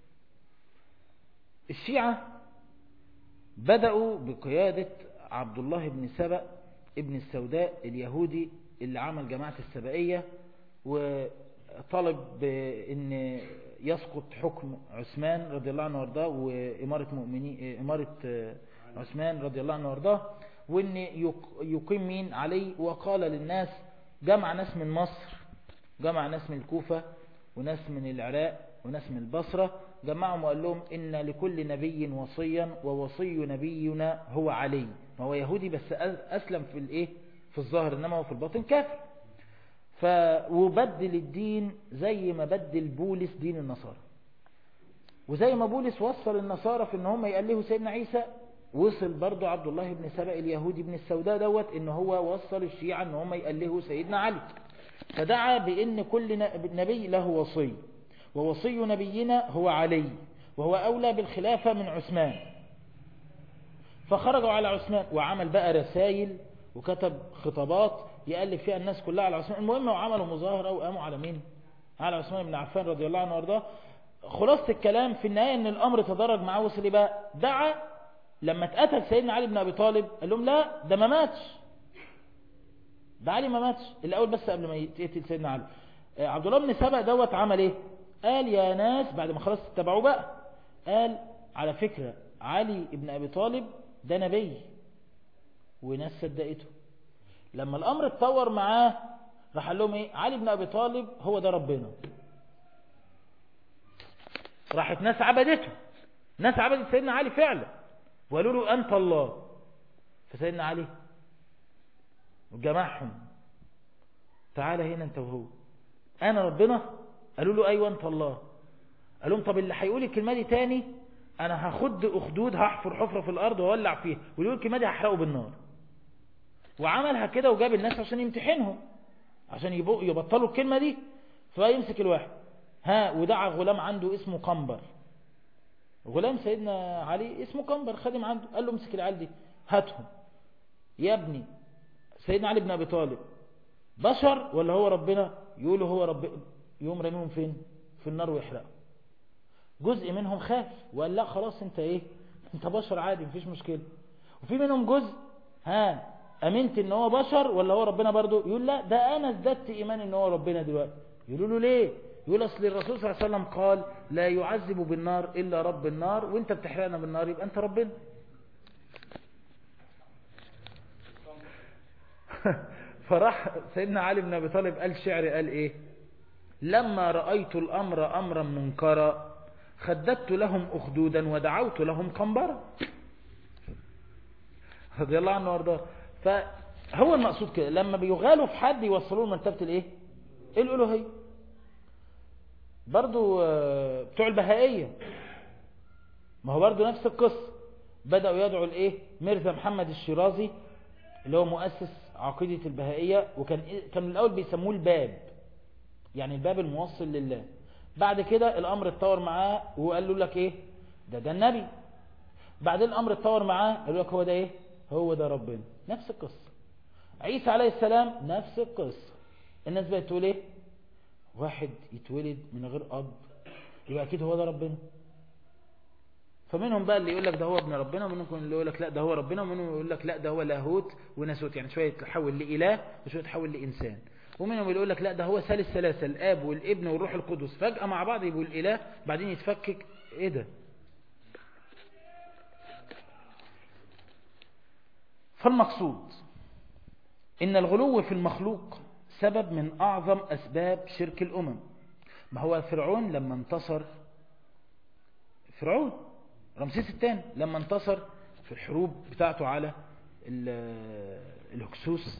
الشيعة بدأوا بقيادة عبد الله بن سبأ ابن السوداء اليهودي اللي عمل جماعة السبائية وطلب ان يسقط حكم عثمان رضي الله عنه وارضاه وإمارة مؤمنين إمارة عثمان رضي الله عنه وارضاه وإن يقيم مين علي وقال للناس جمع ناس من مصر جمع ناس من الكوفة وناس من العراق وناس من البصرة جمعهم وقال لهم إن لكل نبي وصيا ووصي نبينا هو علي ما هو يهودي بس أسلم في الإيه في الظاهر إنما هو في الباطن كافر فوبدل الدين زي ما بدل بولس دين النصارى وزي ما بولس وصل النصارى في ان هم يألهوا سيدنا عيسى وصل برضو عبد الله بن سبأ اليهودي بن السوداء دوت ان هو وصل الشيعة ان هم يألهوا سيدنا علي فدعا بان كل نبي له وصي ووصي نبينا هو علي وهو أولى بالخلافة من عثمان فخرجوا على عثمان وعمل بقى رسائل وكتب خطابات يألف فيها الناس كلها على عثمان المهم وعملوا مظاهرة وقاموا على مين على عثمان بن عفان رضي الله عنه وارضاه خلاصة الكلام في النهاية ان الامر تدرج معاه وصل إيه بقى دعا لما اتقتل سيدنا علي بن ابي طالب قال لهم لا ده ما ماتش ده علي ما ماتش الاول بس قبل ما يتقتل سيدنا علي عبد الله بن سبأ دوت عمل ايه قال يا ناس بعد ما خلاص اتبعوه بقى قال على فكرة علي بن ابي طالب ده نبي وناس صدقته لما الامر اتطور معاه راح قال لهم ايه علي بن ابي طالب هو ده ربنا راحت ناس عبدته ناس عبدت سيدنا علي فعلا وقالوا له انت الله فسيدنا علي وجمعهم تعالى هنا انت وهو انا ربنا قالوا له ايوه انت الله قال لهم طب اللي هيقول الكلمه دي تاني انا هاخد اخدود هحفر حفره في الارض واولع فيها واللي يقول الكلمه دي هحرقه بالنار وعملها كده وجاب الناس عشان يمتحنهم عشان يبطلوا الكلمة دي فيمسك الواحد ها ودعا غلام عنده اسمه قنبر غلام سيدنا علي اسمه قنبر خادم عنده قال له امسك العيال دي هاتهم يا ابني سيدنا علي بن ابي طالب بشر ولا هو ربنا يقولوا هو رب يوم رميهم فين في النار ويحرقوا جزء منهم خاف وقال لا خلاص انت ايه انت بشر عادي مفيش مشكلة وفي منهم جزء ها امنت ان هو بشر ولا هو ربنا برضو يقول لا ده انا ازددت ايمان ان هو ربنا دلوقتي يقولوا له ليه يقول اصل الرسول صلى الله عليه وسلم قال لا يعذب بالنار الا رب النار وانت بتحرقنا بالنار يبقى انت ربنا فراح سيدنا علي بن ابي طالب قال شعر قال ايه لما رأيت الامر امرا منكرا خددت لهم اخدودا ودعوت لهم قنبرا رضي الله عنه وارضاه فهو المقصود كده لما بيغالوا في حد يوصلوه لمرتبه الايه الالوهيه برضو بتوع البهائيه ما هو برضو نفس القصه بداوا يدعوا الايه ميرزا محمد الشيرازي اللي هو مؤسس عقيده البهائيه وكان كان من الاول بيسموه الباب يعني الباب الموصل لله بعد كده الامر اتطور معاه وقال له لك ايه ده ده النبي بعدين الامر اتطور معاه قال لك هو ده ايه هو ده ربنا نفس القصة عيسى عليه السلام نفس القصة الناس بقت تقول ايه واحد يتولد من غير اب يبقى اكيد هو ده ربنا فمنهم بقى اللي يقول لك ده هو ابن ربنا ومنهم اللي يقول لك لا ده هو ربنا ومنهم يقول لك لا ده هو لاهوت وناسوت يعني شويه يتحول لاله وشويه يتحول لانسان ومنهم اللي يقول لك لا ده هو ثالث ثلاثه الاب والابن والروح القدس فجاه مع بعض يبقوا الاله بعدين يتفكك ايه ده فالمقصود إن الغلو في المخلوق سبب من أعظم أسباب شرك الأمم ما هو فرعون لما انتصر فرعون رمسيس الثاني لما انتصر في الحروب بتاعته على الهكسوس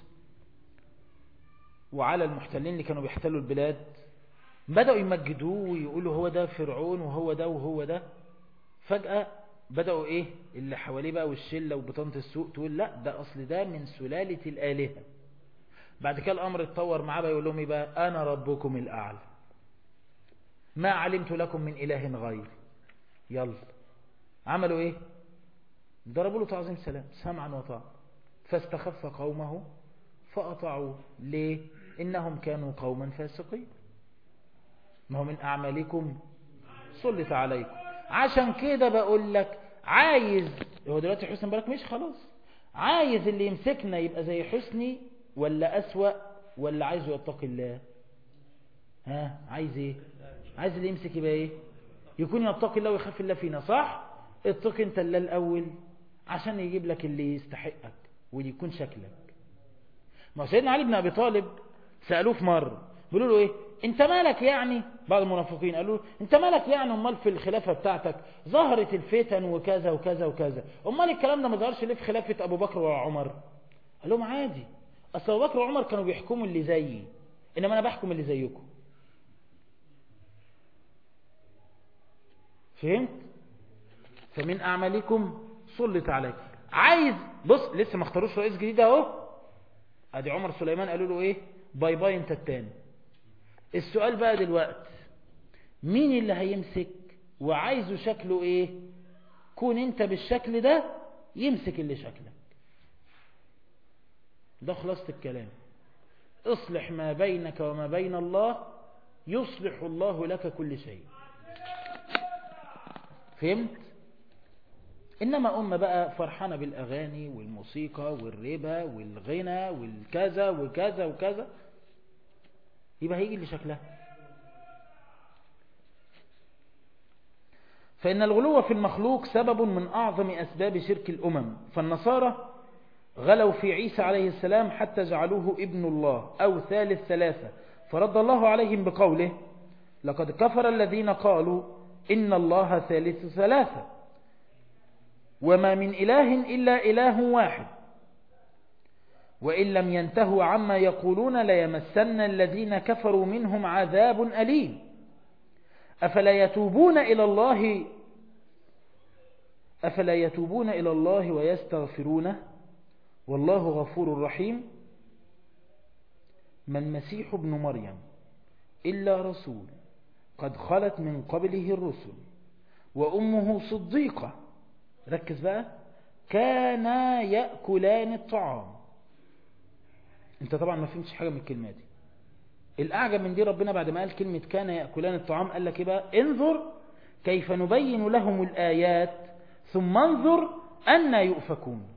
وعلى المحتلين اللي كانوا بيحتلوا البلاد بدأوا يمجدوه ويقولوا هو ده فرعون وهو ده وهو ده فجأة بدأوا ايه اللي حواليه بقى والشلة وبطانة السوق تقول لا ده اصل ده من سلالة الالهة بعد كده الامر اتطور معاه بقى يقول لهم ايه بقى انا ربكم الاعلى ما علمت لكم من اله غير يلا عملوا ايه ضربوا له تعظيم سلام سمعا وطاعة فاستخف قومه فأطاعوه ليه إنهم كانوا قوما فاسقين ما هو من أعمالكم سلط عليكم عشان كده بقول لك عايز هو دلوقتي حسن بالك مش خلاص عايز اللي يمسكنا يبقى زي حسني ولا أسوأ ولا عايزه يتقي الله ها عايز ايه عايز اللي يمسك يبقى ايه يكون يتقي الله ويخاف الله فينا صح اتقي انت الله الاول عشان يجيب لك اللي يستحقك ويكون شكلك ما سيدنا علي بن ابي طالب سالوه في مره بيقولوا له ايه انت مالك يعني بعض المنافقين قالوا له انت مالك يعني امال في الخلافه بتاعتك ظهرت الفتن وكذا وكذا وكذا امال الكلام ده ما ظهرش ليه في خلافه ابو بكر وعمر قال لهم عادي اصل ابو بكر وعمر كانوا بيحكموا اللي زيي انما انا بحكم اللي زيكم فهمت فمن اعمالكم سلط عليك عايز بص لسه ما اختاروش رئيس جديد اهو ادي عمر سليمان قالوا له ايه باي باي انت التاني السؤال بقى دلوقتي مين اللي هيمسك وعايزه شكله ايه كون انت بالشكل ده يمسك اللي شكلك ده خلاصة الكلام اصلح ما بينك وما بين الله يصلح الله لك كل شيء فهمت إنما أمة بقى فرحانة بالأغاني والموسيقى والربا والغنى والكذا وكذا وكذا يبقى هيجي اللي شكلها فإن الغلو في المخلوق سبب من أعظم أسباب شرك الأمم فالنصارى غلوا في عيسى عليه السلام حتى جعلوه ابن الله أو ثالث ثلاثة فرد الله عليهم بقوله لقد كفر الذين قالوا إن الله ثالث ثلاثة وما من إله إلا إله واحد وإن لم ينتهوا عما يقولون ليمسن الذين كفروا منهم عذاب أليم أفلا يتوبون إلى الله أفلا يتوبون إلى الله ويستغفرونه والله غفور رحيم ما المسيح ابن مريم إلا رسول قد خلت من قبله الرسل وأمه صديقة ركز بقى كانا يأكلان الطعام انت طبعا ما فهمتش حاجة من الكلمة دي الأعجب من دي ربنا بعد ما قال كلمة كان يأكلان الطعام قال لك بقى انظر كيف نبين لهم الآيات ثم انظر أن يؤفكون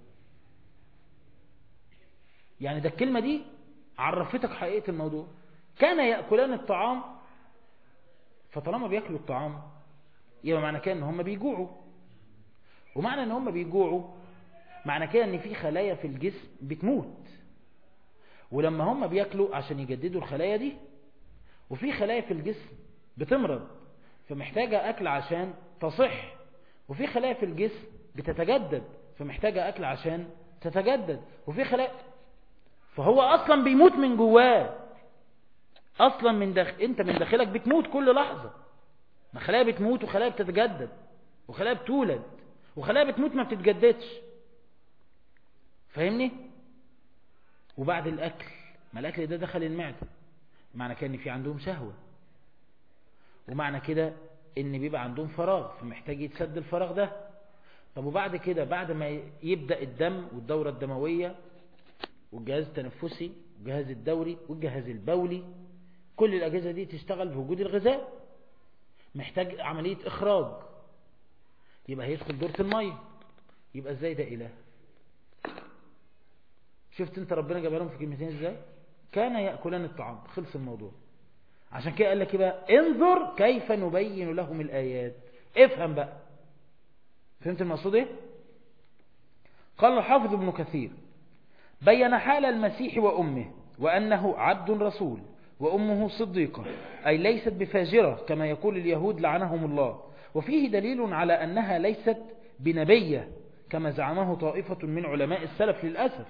يعني ده الكلمة دي عرفتك حقيقة الموضوع كان يأكلان الطعام فطالما بيأكلوا الطعام يبقى معنى كده ان هم بيجوعوا ومعنى ان هم بيجوعوا معنى كده ان في خلايا في الجسم بتموت ولما هم بياكلوا عشان يجددوا الخلايا دي وفي خلايا في الجسم بتمرض فمحتاجة اكل عشان تصح وفي خلايا في الجسم بتتجدد فمحتاجة اكل عشان تتجدد وفي خلايا فهو اصلا بيموت من جواه اصلا من داخل انت من داخلك بتموت كل لحظة ما خلايا بتموت وخلايا بتتجدد وخلايا بتولد وخلايا بتموت ما بتتجددش فاهمني وبعد الاكل ما الاكل ده دخل المعدة معنى كده ان في عندهم شهوة ومعنى كده ان بيبقى عندهم فراغ فمحتاج يتسد الفراغ ده طب وبعد كده بعد ما يبدأ الدم والدورة الدموية والجهاز التنفسي والجهاز الدوري والجهاز البولي كل الأجهزة دي تشتغل بوجود الغذاء محتاج عملية إخراج يبقى هيدخل دورة المية يبقى ازاي ده إله شفت انت ربنا جابها لهم في كلمتين ازاي كان يأكلان الطعام خلص الموضوع عشان كده قال لك بقى انظر كيف نبين لهم الآيات افهم بقى فهمت المقصود ايه قال الحافظ ابن كثير بين حال المسيح وأمه وأنه عبد رسول وأمه صديقة أي ليست بفاجرة كما يقول اليهود لعنهم الله وفيه دليل على أنها ليست بنبية كما زعمه طائفة من علماء السلف للأسف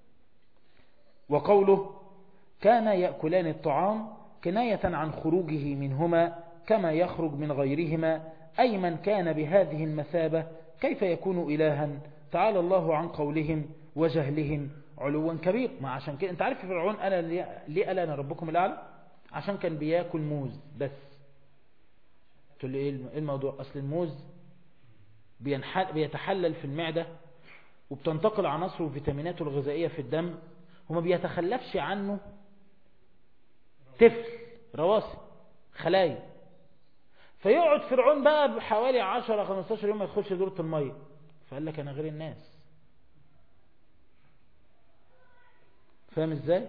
وقوله كان يأكلان الطعام كناية عن خروجه منهما كما يخرج من غيرهما أي من كان بهذه المثابة كيف يكون إلها تعالى الله عن قولهم وجهلهم علوا كبير ما عشان كده انت عارف فرعون أنا ليه قال أنا ربكم الأعلى عشان كان بياكل موز بس تقول لي ايه الموضوع أصل الموز بيتحلل في المعدة وبتنتقل عناصره وفيتاميناته الغذائية في الدم وما بيتخلفش عنه طفل رواسي خلايا فيقعد فرعون بقى بحوالي 10 15 يوم ما يدخلش دورة المية فقال لك انا غير الناس فاهم ازاي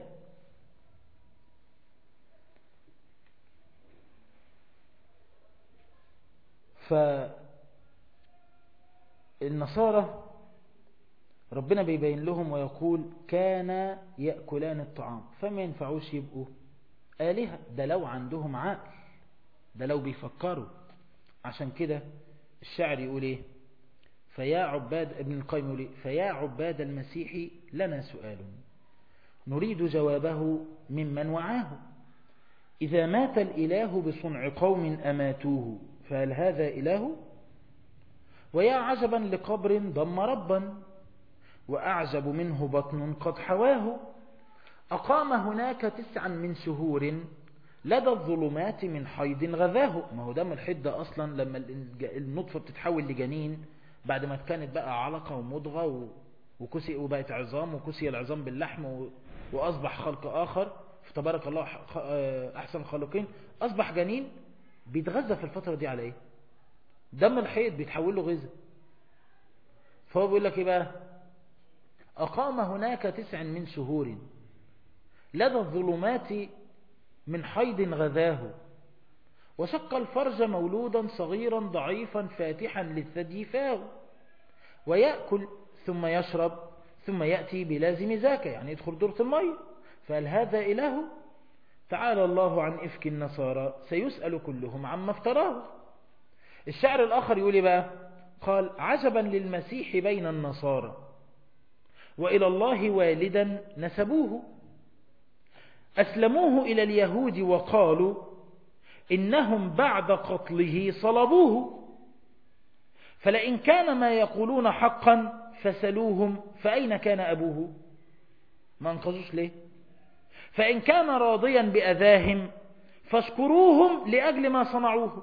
فالنصارى ربنا بيبين لهم ويقول كان يأكلان الطعام فما ينفعوش يبقوا آلهة ده لو عندهم عقل ده لو بيفكروا عشان كده الشاعر يقول ايه فيا عباد ابن القيم يقول ايه فيا عباد المسيح لنا سؤال نريد جوابه ممن وعاه إذا مات الإله بصنع قوم أماتوه فهل هذا إله ويا عجبا لقبر ضم ربا وأعجب منه بطن قد حواه أقام هناك تسعا من شهور لدى الظلمات من حيض غذاه ما هو دم الحيض ده أصلا لما النطفة بتتحول لجنين بعد ما كانت بقى علقة ومضغة وكسي وبقت عظام وكسي العظام باللحم وأصبح خلق آخر فتبارك الله أحسن الخالقين أصبح جنين بيتغذى في الفترة دي على إيه دم الحيض بيتحول له غذاء فهو بيقول لك إيه بقى أقام هناك تسع من شهور لدى الظلمات من حيض غذاه وشق الفرج مولودا صغيرا ضعيفا فاتحا للثدي فاه ويأكل ثم يشرب ثم يأتي بلازم ذاك يعني يدخل دورة المية فهل هذا إله تعالى الله عن إفك النصارى سيسأل كلهم عما افتراه الشعر الآخر يقول بقى قال عجبا للمسيح بين النصارى وإلى الله والدا نسبوه أسلموه إلى اليهود وقالوا إنهم بعد قتله صلبوه فلئن كان ما يقولون حقا فسلوهم فأين كان أبوه ما انقذوش ليه فإن كان راضيا بأذاهم فاشكروهم لأجل ما صنعوه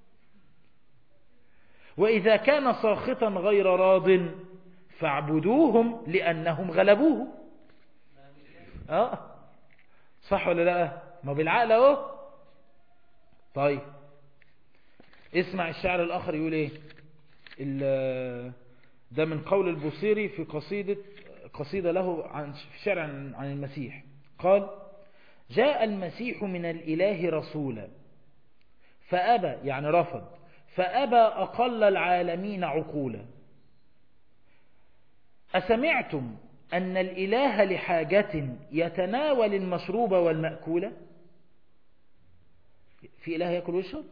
وإذا كان ساخطا غير راض فاعبدوهم لأنهم غلبوه اه صح ولا لا ما بالعقل اهو طيب اسمع الشعر الآخر يقول ايه ده من قول البصيري في قصيدة قصيدة له عن في شعر عن, عن المسيح قال جاء المسيح من الإله رسولا فأبى يعني رفض فأبى أقل العالمين عقولا أسمعتم أن الإله لحاجة يتناول المشروب والمأكولة في إله يأكل ويشرب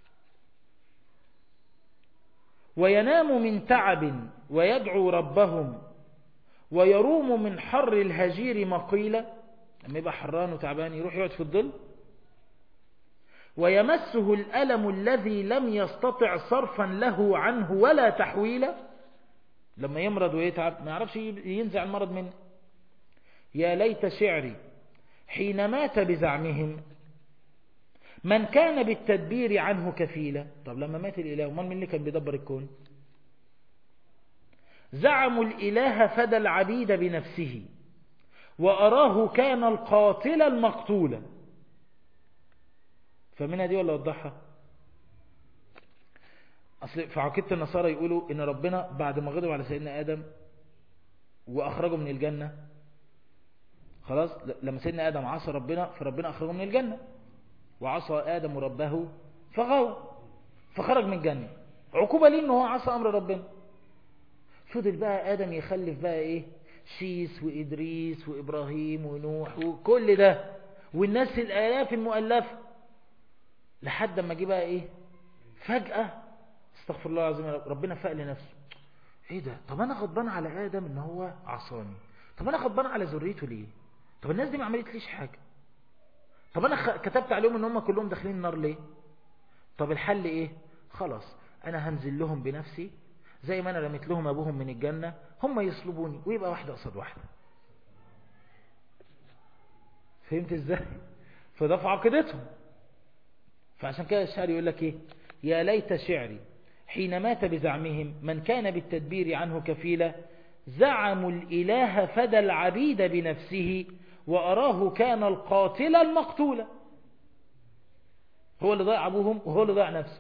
وينام من تعب ويدعو ربهم ويروم من حر الهجير مقيلة لما يبقى حران وتعبان يروح يقعد في الظل ويمسه الألم الذي لم يستطع صرفا له عنه ولا تحويلا لما يمرض ويتعب ما يعرفش ينزع المرض منه يا ليت شعري حين مات بزعمهم من كان بالتدبير عنه كفيلا طب لما مات الإله من من اللي كان بيدبر الكون زعموا الإله فدى العبيد بنفسه وأراه كان القاتل المقتول فمنها دي ولا وضحها أصل في عقيدة النصارى يقولوا إن ربنا بعد ما غضب على سيدنا آدم وأخرجه من الجنة خلاص لما سيدنا آدم عصى ربنا فربنا أخرجه من الجنة وعصى آدم ربه فغوى فخرج من الجنة عقوبة ليه إنه هو عصى أمر ربنا فضل بقى آدم يخلف بقى إيه شيس وإدريس وإبراهيم ونوح وكل ده والناس الآلاف المؤلفة لحد ما جه بقى إيه فجأة استغفر الله العظيم ربنا فاق لنفسه ايه ده طب انا غضبان على ادم ان هو عصاني طب انا غضبان على ذريته ليه طب الناس دي ما عملتليش حاجه طب انا خ... كتبت عليهم ان هم كلهم داخلين النار ليه طب الحل ايه خلاص انا هنزل لهم بنفسي زي ما انا رميت لهم ابوهم من الجنه هم يصلبوني ويبقى واحده قصاد واحده فهمت ازاي فده في عقيدتهم فعشان كده الشعر يقول لك ايه يا ليت شعري حين مات بزعمهم من كان بالتدبير عنه كفيلا زعموا الإله فدى العبيد بنفسه وأراه كان القاتل المقتول هو اللي ضيع أبوهم وهو اللي ضيع نفسه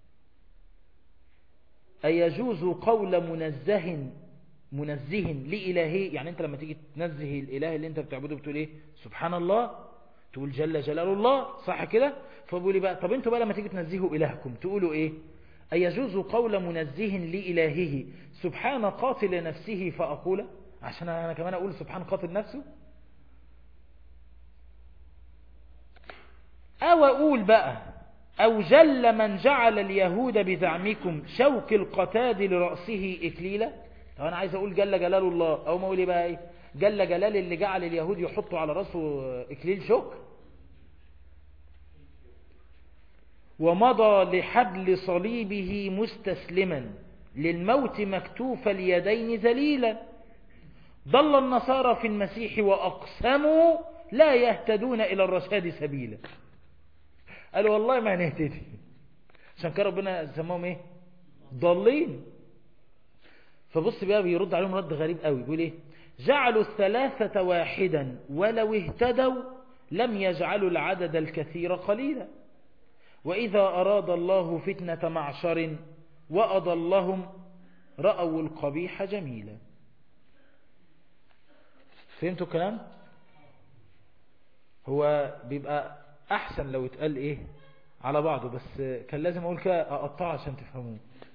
أيجوز قول منزه منزه لإلهه يعني أنت لما تيجي تنزه الإله اللي أنت بتعبده بتقول إيه سبحان الله تقول جل جلال الله صح كده فبقول لي بقى طب أنتوا بقى لما تيجي تنزهوا إلهكم تقولوا إيه أيجوز قول منزه لإلهه سبحان قاتل نفسه فأقول عشان أنا كمان أقول سبحان قاتل نفسه أو أقول بقى أو جل من جعل اليهود بزعمكم شوك القتاد لرأسه إكليلا طب أنا عايز أقول جل جلال الله أو ما أقول إيه بقى إيه جل جلال اللي جعل اليهود يحطوا على رأسه إكليل شوك ومضى لحبل صليبه مستسلما للموت مكتوف اليدين ذليلا ضل النصارى في المسيح وأقسموا لا يهتدون إلى الرشاد سبيلا قالوا والله ما هنهتدي عشان كده ربنا سماهم ايه ضالين فبص بقى بيرد عليهم رد غريب قوي بيقول ايه جعلوا الثلاثة واحدا ولو اهتدوا لم يجعلوا العدد الكثير قليلا وإذا أراد الله فتنة معشر وأضلهم رأوا القبيح جميلا فهمتوا الكلام هو بيبقى أحسن لو اتقال إيه على بعضه بس كان لازم أقول كده أقطعه عشان تفهموه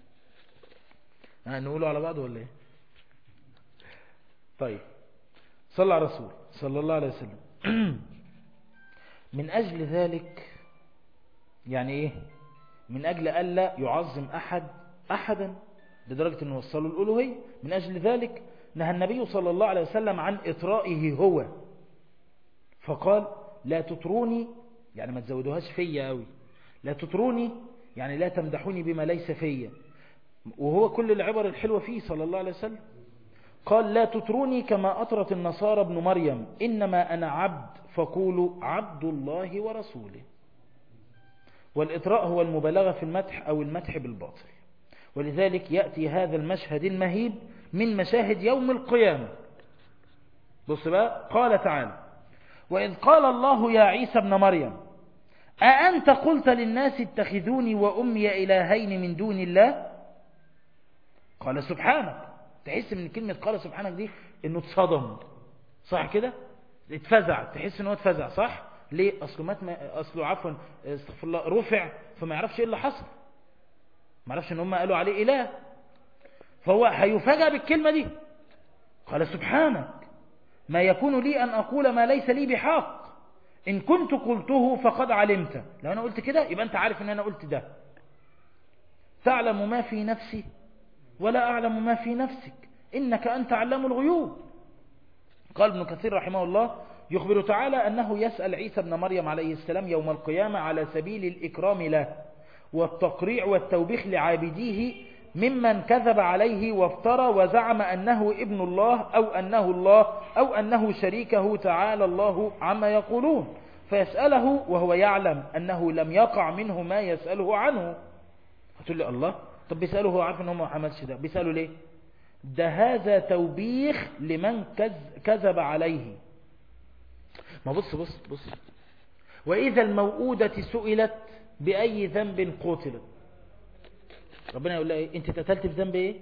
نقوله على بعضه ولا إيه طيب صلى على رسول صلى الله عليه وسلم من أجل ذلك يعني إيه من أجل ألا يعظم أحد أحدا لدرجة أنه وصلوا الألوهية من أجل ذلك نهى النبي صلى الله عليه وسلم عن إطرائه هو فقال لا تطروني يعني ما تزودوهاش فيا قوي لا تطروني يعني لا تمدحوني بما ليس فيا وهو كل العبر الحلوة فيه صلى الله عليه وسلم قال لا تطروني كما أطرت النصارى ابن مريم إنما أنا عبد فقولوا عبد الله ورسوله والإطراء هو المبالغة في المدح أو المدح بالباطل ولذلك يأتي هذا المشهد المهيب من مشاهد يوم القيامة بص بقى قال تعالى وإذ قال الله يا عيسى ابن مريم أأنت قلت للناس اتخذوني وأمي إلهين من دون الله قال سبحانك تحس من كلمة قال سبحانك دي انه اتصدم صح كده اتفزع تحس انه اتفزع صح ليه اصله مات اصله عفوا استغفر الله رفع فما يعرفش ايه اللي حصل ما يعرفش ان هم قالوا عليه اله فهو هيفاجأ بالكلمة دي قال سبحانك ما يكون لي ان اقول ما ليس لي بحق ان كنت قلته فقد علمت لو انا قلت كده يبقى انت عارف ان انا قلت ده تعلم ما في نفسي ولا أعلم ما في نفسك إنك أنت علام الغيوب قال ابن كثير رحمه الله يخبر تعالى أنه يسأل عيسى بن مريم عليه السلام يوم القيامة على سبيل الإكرام له والتقريع والتوبيخ لعابديه ممن كذب عليه وافترى وزعم أنه ابن الله أو أنه الله أو أنه شريكه تعالى الله عما يقولون فيسأله وهو يعلم أنه لم يقع منه ما يسأله عنه فتقول لي الله طب بيسأله هو عارف ان هو ما عملش ده بيسأله ليه ده هذا توبيخ لمن كذب عليه ما بص بص بص وإذا الموؤودة سئلت بأي ذنب قتلت ربنا يقول لها ايه انت اتقتلت في ذنب ايه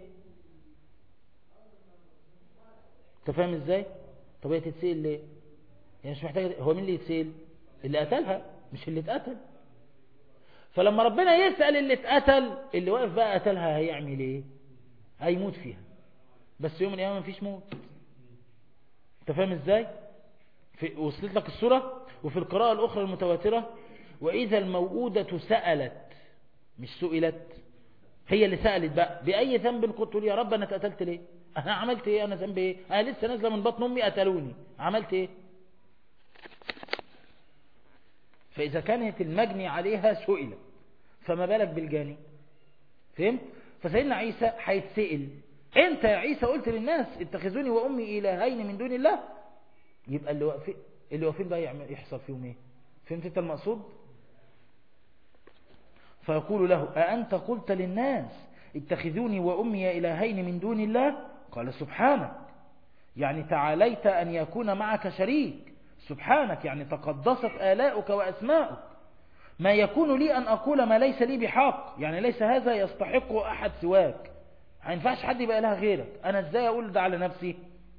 انت فاهم ازاي طب هي تتسئل ليه يعني مش محتاجه هو مين اللي يتسئل اللي قتلها مش اللي اتقتل فلما ربنا يسأل اللي اتقتل اللي واقف بقى قتلها هيعمل ايه هيموت فيها بس يوم من الايام مفيش موت انت فاهم ازاي في وصلت لك الصورة وفي القراءة الاخرى المتواترة واذا الموؤودة سألت مش سئلت هي اللي سألت بقى بأي ذنب قلت لي يا رب انا اتقتلت ليه انا عملت ايه انا ذنب ايه انا لسه نازله من بطن امي قتلوني عملت ايه فإذا كانت المجني عليها سئلت فما بالك بالجاني فهمت فسيدنا عيسى هيتسئل انت يا عيسى قلت للناس اتخذوني وامي الهين من دون الله يبقى اللي واقفين اللي واقفين بقى يعمل يحصل فيهم ايه فهمت انت المقصود فيقول له أأنت قلت للناس اتخذوني وأمي إلهين من دون الله قال سبحانك يعني تعاليت أن يكون معك شريك سبحانك يعني تقدست آلاؤك وأسماؤك ما يكون لي أن أقول ما ليس لي بحق يعني ليس هذا يستحق أحد سواك ما ينفعش حد يبقى لها غيرك أنا إزاي أقول ده على نفسي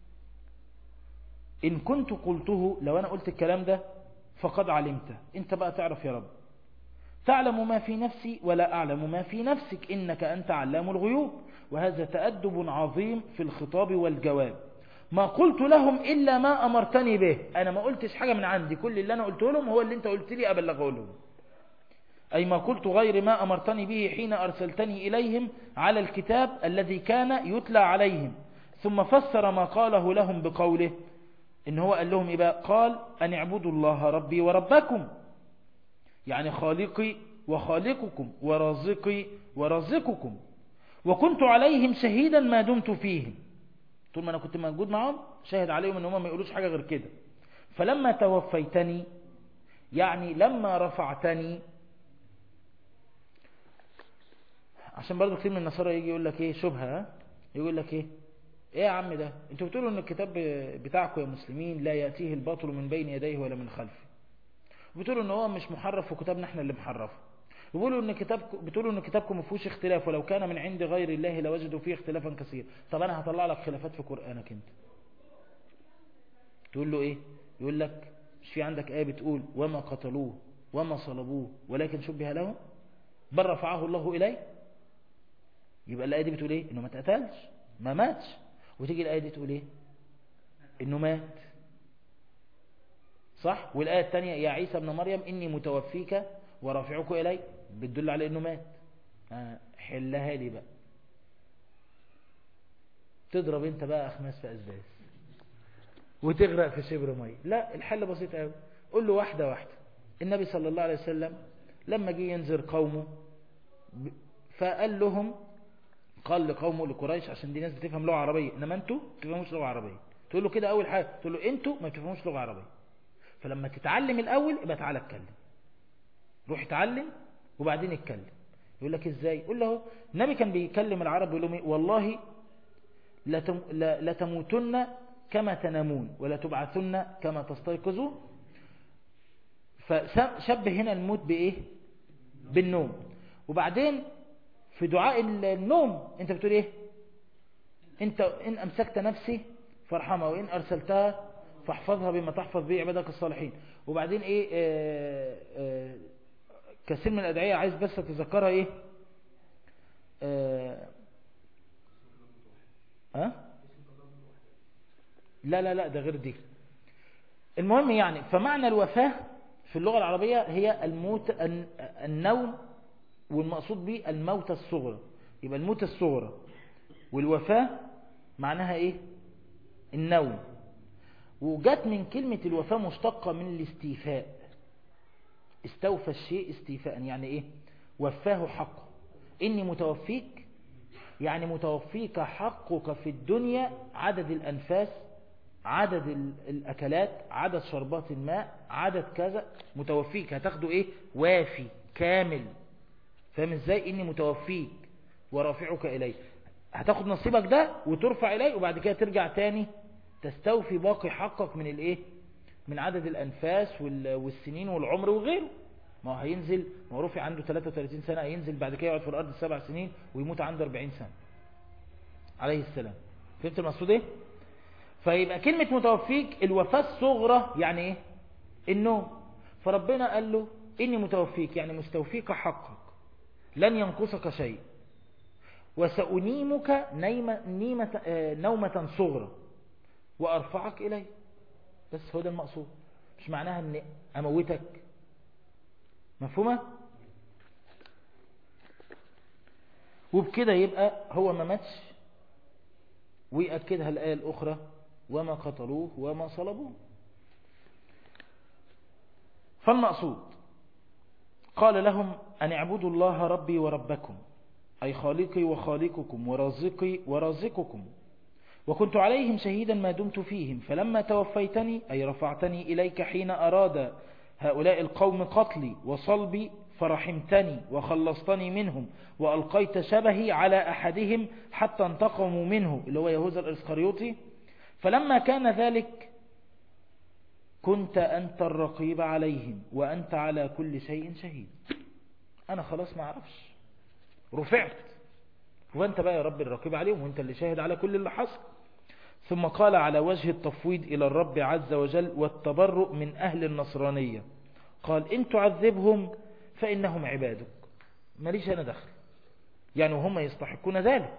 إن كنت قلته لو أنا قلت الكلام ده فقد علمته أنت بقى تعرف يا رب تعلم ما في نفسي ولا أعلم ما في نفسك إنك أنت علام الغيوب وهذا تأدب عظيم في الخطاب والجواب ما قلت لهم إلا ما أمرتني به أنا ما قلتش حاجة من عندي كل اللي أنا قلته لهم هو اللي أنت قلت لي أبلغه لهم أي ما قلت غير ما أمرتني به حين أرسلتني إليهم على الكتاب الذي كان يتلى عليهم ثم فسر ما قاله لهم بقوله إن هو قال لهم إيه قال أن اعبدوا الله ربي وربكم يعني خالقي وخالقكم ورازقي ورازقكم وكنت عليهم شهيدا ما دمت فيهم طول ما أنا كنت موجود معهم شاهد عليهم أن هم ما يقولوش حاجة غير كده فلما توفيتني يعني لما رفعتني عشان برضو كتير من النصارى يجي يقول لك ايه شبهة يقول لك ايه ايه يا عم ده انتوا بتقولوا ان الكتاب بتاعكم يا مسلمين لا يأتيه الباطل من بين يديه ولا من خلفه بتقولوا ان هو مش محرف وكتابنا احنا اللي محرفه بيقولوا ان كتابكم بتقولوا ان كتابكم ما فيهوش اختلاف ولو كان من عند غير الله لوجدوا فيه اختلافا كثيرا طب انا هطلع لك خلافات في قرانك انت تقول له ايه يقول لك مش في عندك ايه بتقول وما قتلوه وما صلبوه ولكن شبه لهم بل رفعه الله اليه يبقى الايه دي بتقول ايه انه ما اتقتلش ما ماتش وتيجي الايه دي تقول ايه انه مات صح والايه الثانيه يا عيسى ابن مريم اني متوفيك ورافعك الي بتدل على انه مات آه حلها لي بقى تضرب انت بقى اخماس في اسباس وتغرق في شبر ميه لا الحل بسيط قوي قول له واحده واحده النبي صلى الله عليه وسلم لما جه ينذر قومه فقال لهم قال لقومه لقريش عشان دي ناس بتفهم لغه عربيه انما انتوا ما بتفهموش لغه عربيه تقول له كده اول حاجه تقول له انتوا ما بتفهموش لغه عربيه فلما تتعلم الاول يبقى تعالى اتكلم روح اتعلم وبعدين اتكلم يقول لك ازاي يقول له النبي كان بيكلم العرب يقول لهم والله لا تموتن كما تنامون ولا تبعثن كما تستيقظون فشبه هنا الموت بايه بالنوم وبعدين في دعاء النوم انت بتقول ايه انت ان امسكت نفسي فارحمها وان ارسلتها فاحفظها بما تحفظ به عبادك الصالحين وبعدين ايه آآ آآ كثير من الادعية عايز بس تذكرها ايه ها لا لا لا ده غير دي المهم يعني فمعنى الوفاة في اللغة العربية هي الموت النوم والمقصود به الموت الصغرى يبقى الموت الصغرى والوفاة معناها ايه النوم وجت من كلمة الوفاة مشتقة من الاستيفاء استوفى الشيء استيفاء يعني ايه وفاه حقه اني متوفيك يعني متوفيك حقك في الدنيا عدد الانفاس عدد الاكلات عدد شربات الماء عدد كذا متوفيك هتاخده ايه وافي كامل فاهم ازاي اني متوفيك ورافعك الي هتاخد نصيبك ده وترفع الي وبعد كده ترجع تاني تستوفي باقي حقك من الايه من عدد الانفاس والسنين والعمر وغيره ما هو هينزل ما هو رفع عنده 33 سنة هينزل بعد كده يقعد في الارض سبع سنين ويموت عنده 40 سنة عليه السلام فهمت المقصود ايه فيبقى كلمة متوفيك الوفاة الصغرى يعني ايه النوم فربنا قال له اني متوفيك يعني مستوفيك حقك لن ينقصك شيء وسأنيمك نيمة نيمة نومة صغرى وأرفعك إلي بس هو ده المقصود مش معناها أن أموتك مفهومة وبكده يبقى هو ما ماتش ويأكدها الآية الأخرى وما قتلوه وما صلبوه فالمقصود قال لهم أن اعبدوا الله ربي وربكم أي خالقي وخالقكم ورازقي ورازقكم وكنت عليهم شهيدا ما دمت فيهم فلما توفيتني أي رفعتني إليك حين أراد هؤلاء القوم قتلي وصلبي فرحمتني وخلصتني منهم وألقيت شبهي على أحدهم حتى انتقموا منه اللي هو يهوذا الإسخريوطي فلما كان ذلك كنت أنت الرقيب عليهم وأنت على كل شيء شهيد أنا خلاص ما أعرفش رفعت وأنت بقى يا رب الرقيب عليهم وأنت اللي شاهد على كل اللي حصل ثم قال على وجه التفويض إلى الرب عز وجل والتبرؤ من أهل النصرانية قال إن تعذبهم فإنهم عبادك ماليش أنا دخل يعني وهم يستحقون ذلك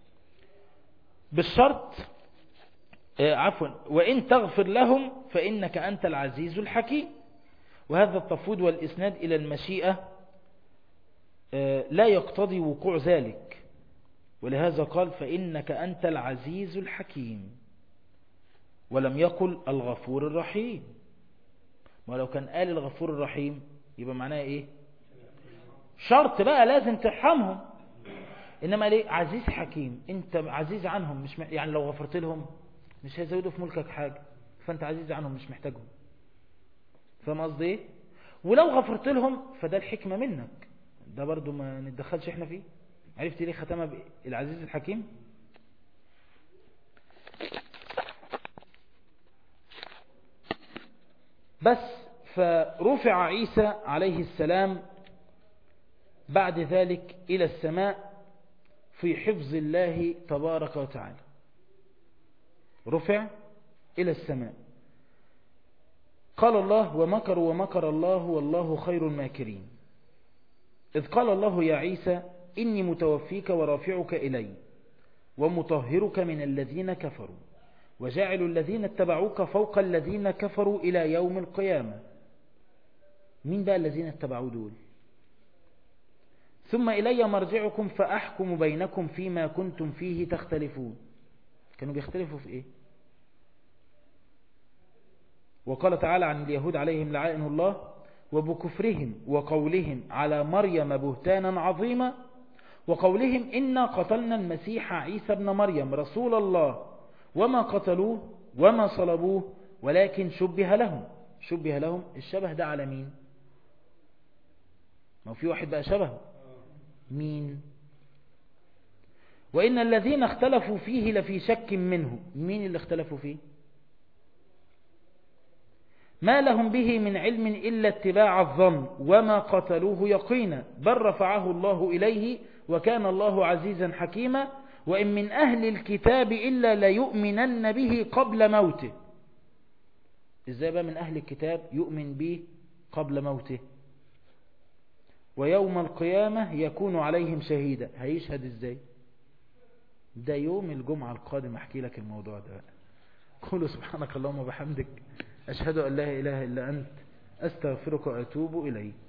بالشرط عفوا وإن تغفر لهم فإنك أنت العزيز الحكيم وهذا التفويض والإسناد إلى المشيئة لا يقتضي وقوع ذلك ولهذا قال فإنك أنت العزيز الحكيم ولم يقل الغفور الرحيم ولو كان قال الغفور الرحيم يبقى معناه ايه شرط بقى لازم ترحمهم انما ليه عزيز حكيم انت عزيز عنهم مش م... يعني لو غفرت لهم مش هيزودوا في ملكك حاجة فانت عزيز عنهم مش محتاجهم فاهم قصدي ايه ولو غفرت لهم فده الحكمة منك ده برضو ما نتدخلش احنا فيه عرفت ليه ختمها العزيز الحكيم بس فرفع عيسى عليه السلام بعد ذلك إلى السماء في حفظ الله تبارك وتعالى رفع إلى السماء قال الله ومكروا ومكر الله والله خير الماكرين إذ قال الله يا عيسى إني متوفيك ورافعك إلي ومطهرك من الذين كفروا وجاعل الذين اتبعوك فوق الذين كفروا إلى يوم القيامة مين بقى الذين اتبعوا دول ثم إلي مرجعكم فأحكم بينكم فيما كنتم فيه تختلفون كانوا بيختلفوا في إيه وقال تعالى عن اليهود عليهم لعائن الله وبكفرهم وقولهم على مريم بهتانا عظيما وقولهم إنا قتلنا المسيح عيسى بن مريم رسول الله وما قتلوه وما صلبوه ولكن شبه لهم شبه لهم الشبه ده على مين ما في واحد بقى شبه مين وإن الذين اختلفوا فيه لفي شك منه مين اللي اختلفوا فيه ما لهم به من علم إلا اتباع الظن وما قتلوه يقينا بل رفعه الله إليه وكان الله عزيزا حكيما وإن من أهل الكتاب إلا ليؤمنن به قبل موته إزاي بقى من أهل الكتاب يؤمن به قبل موته ويوم القيامة يكون عليهم شهيدا هيشهد إزاي ده يوم الجمعة القادم أحكي لك الموضوع ده قولوا سبحانك اللهم وبحمدك أشهد أن لا إله إلا أنت أستغفرك وأتوب إليك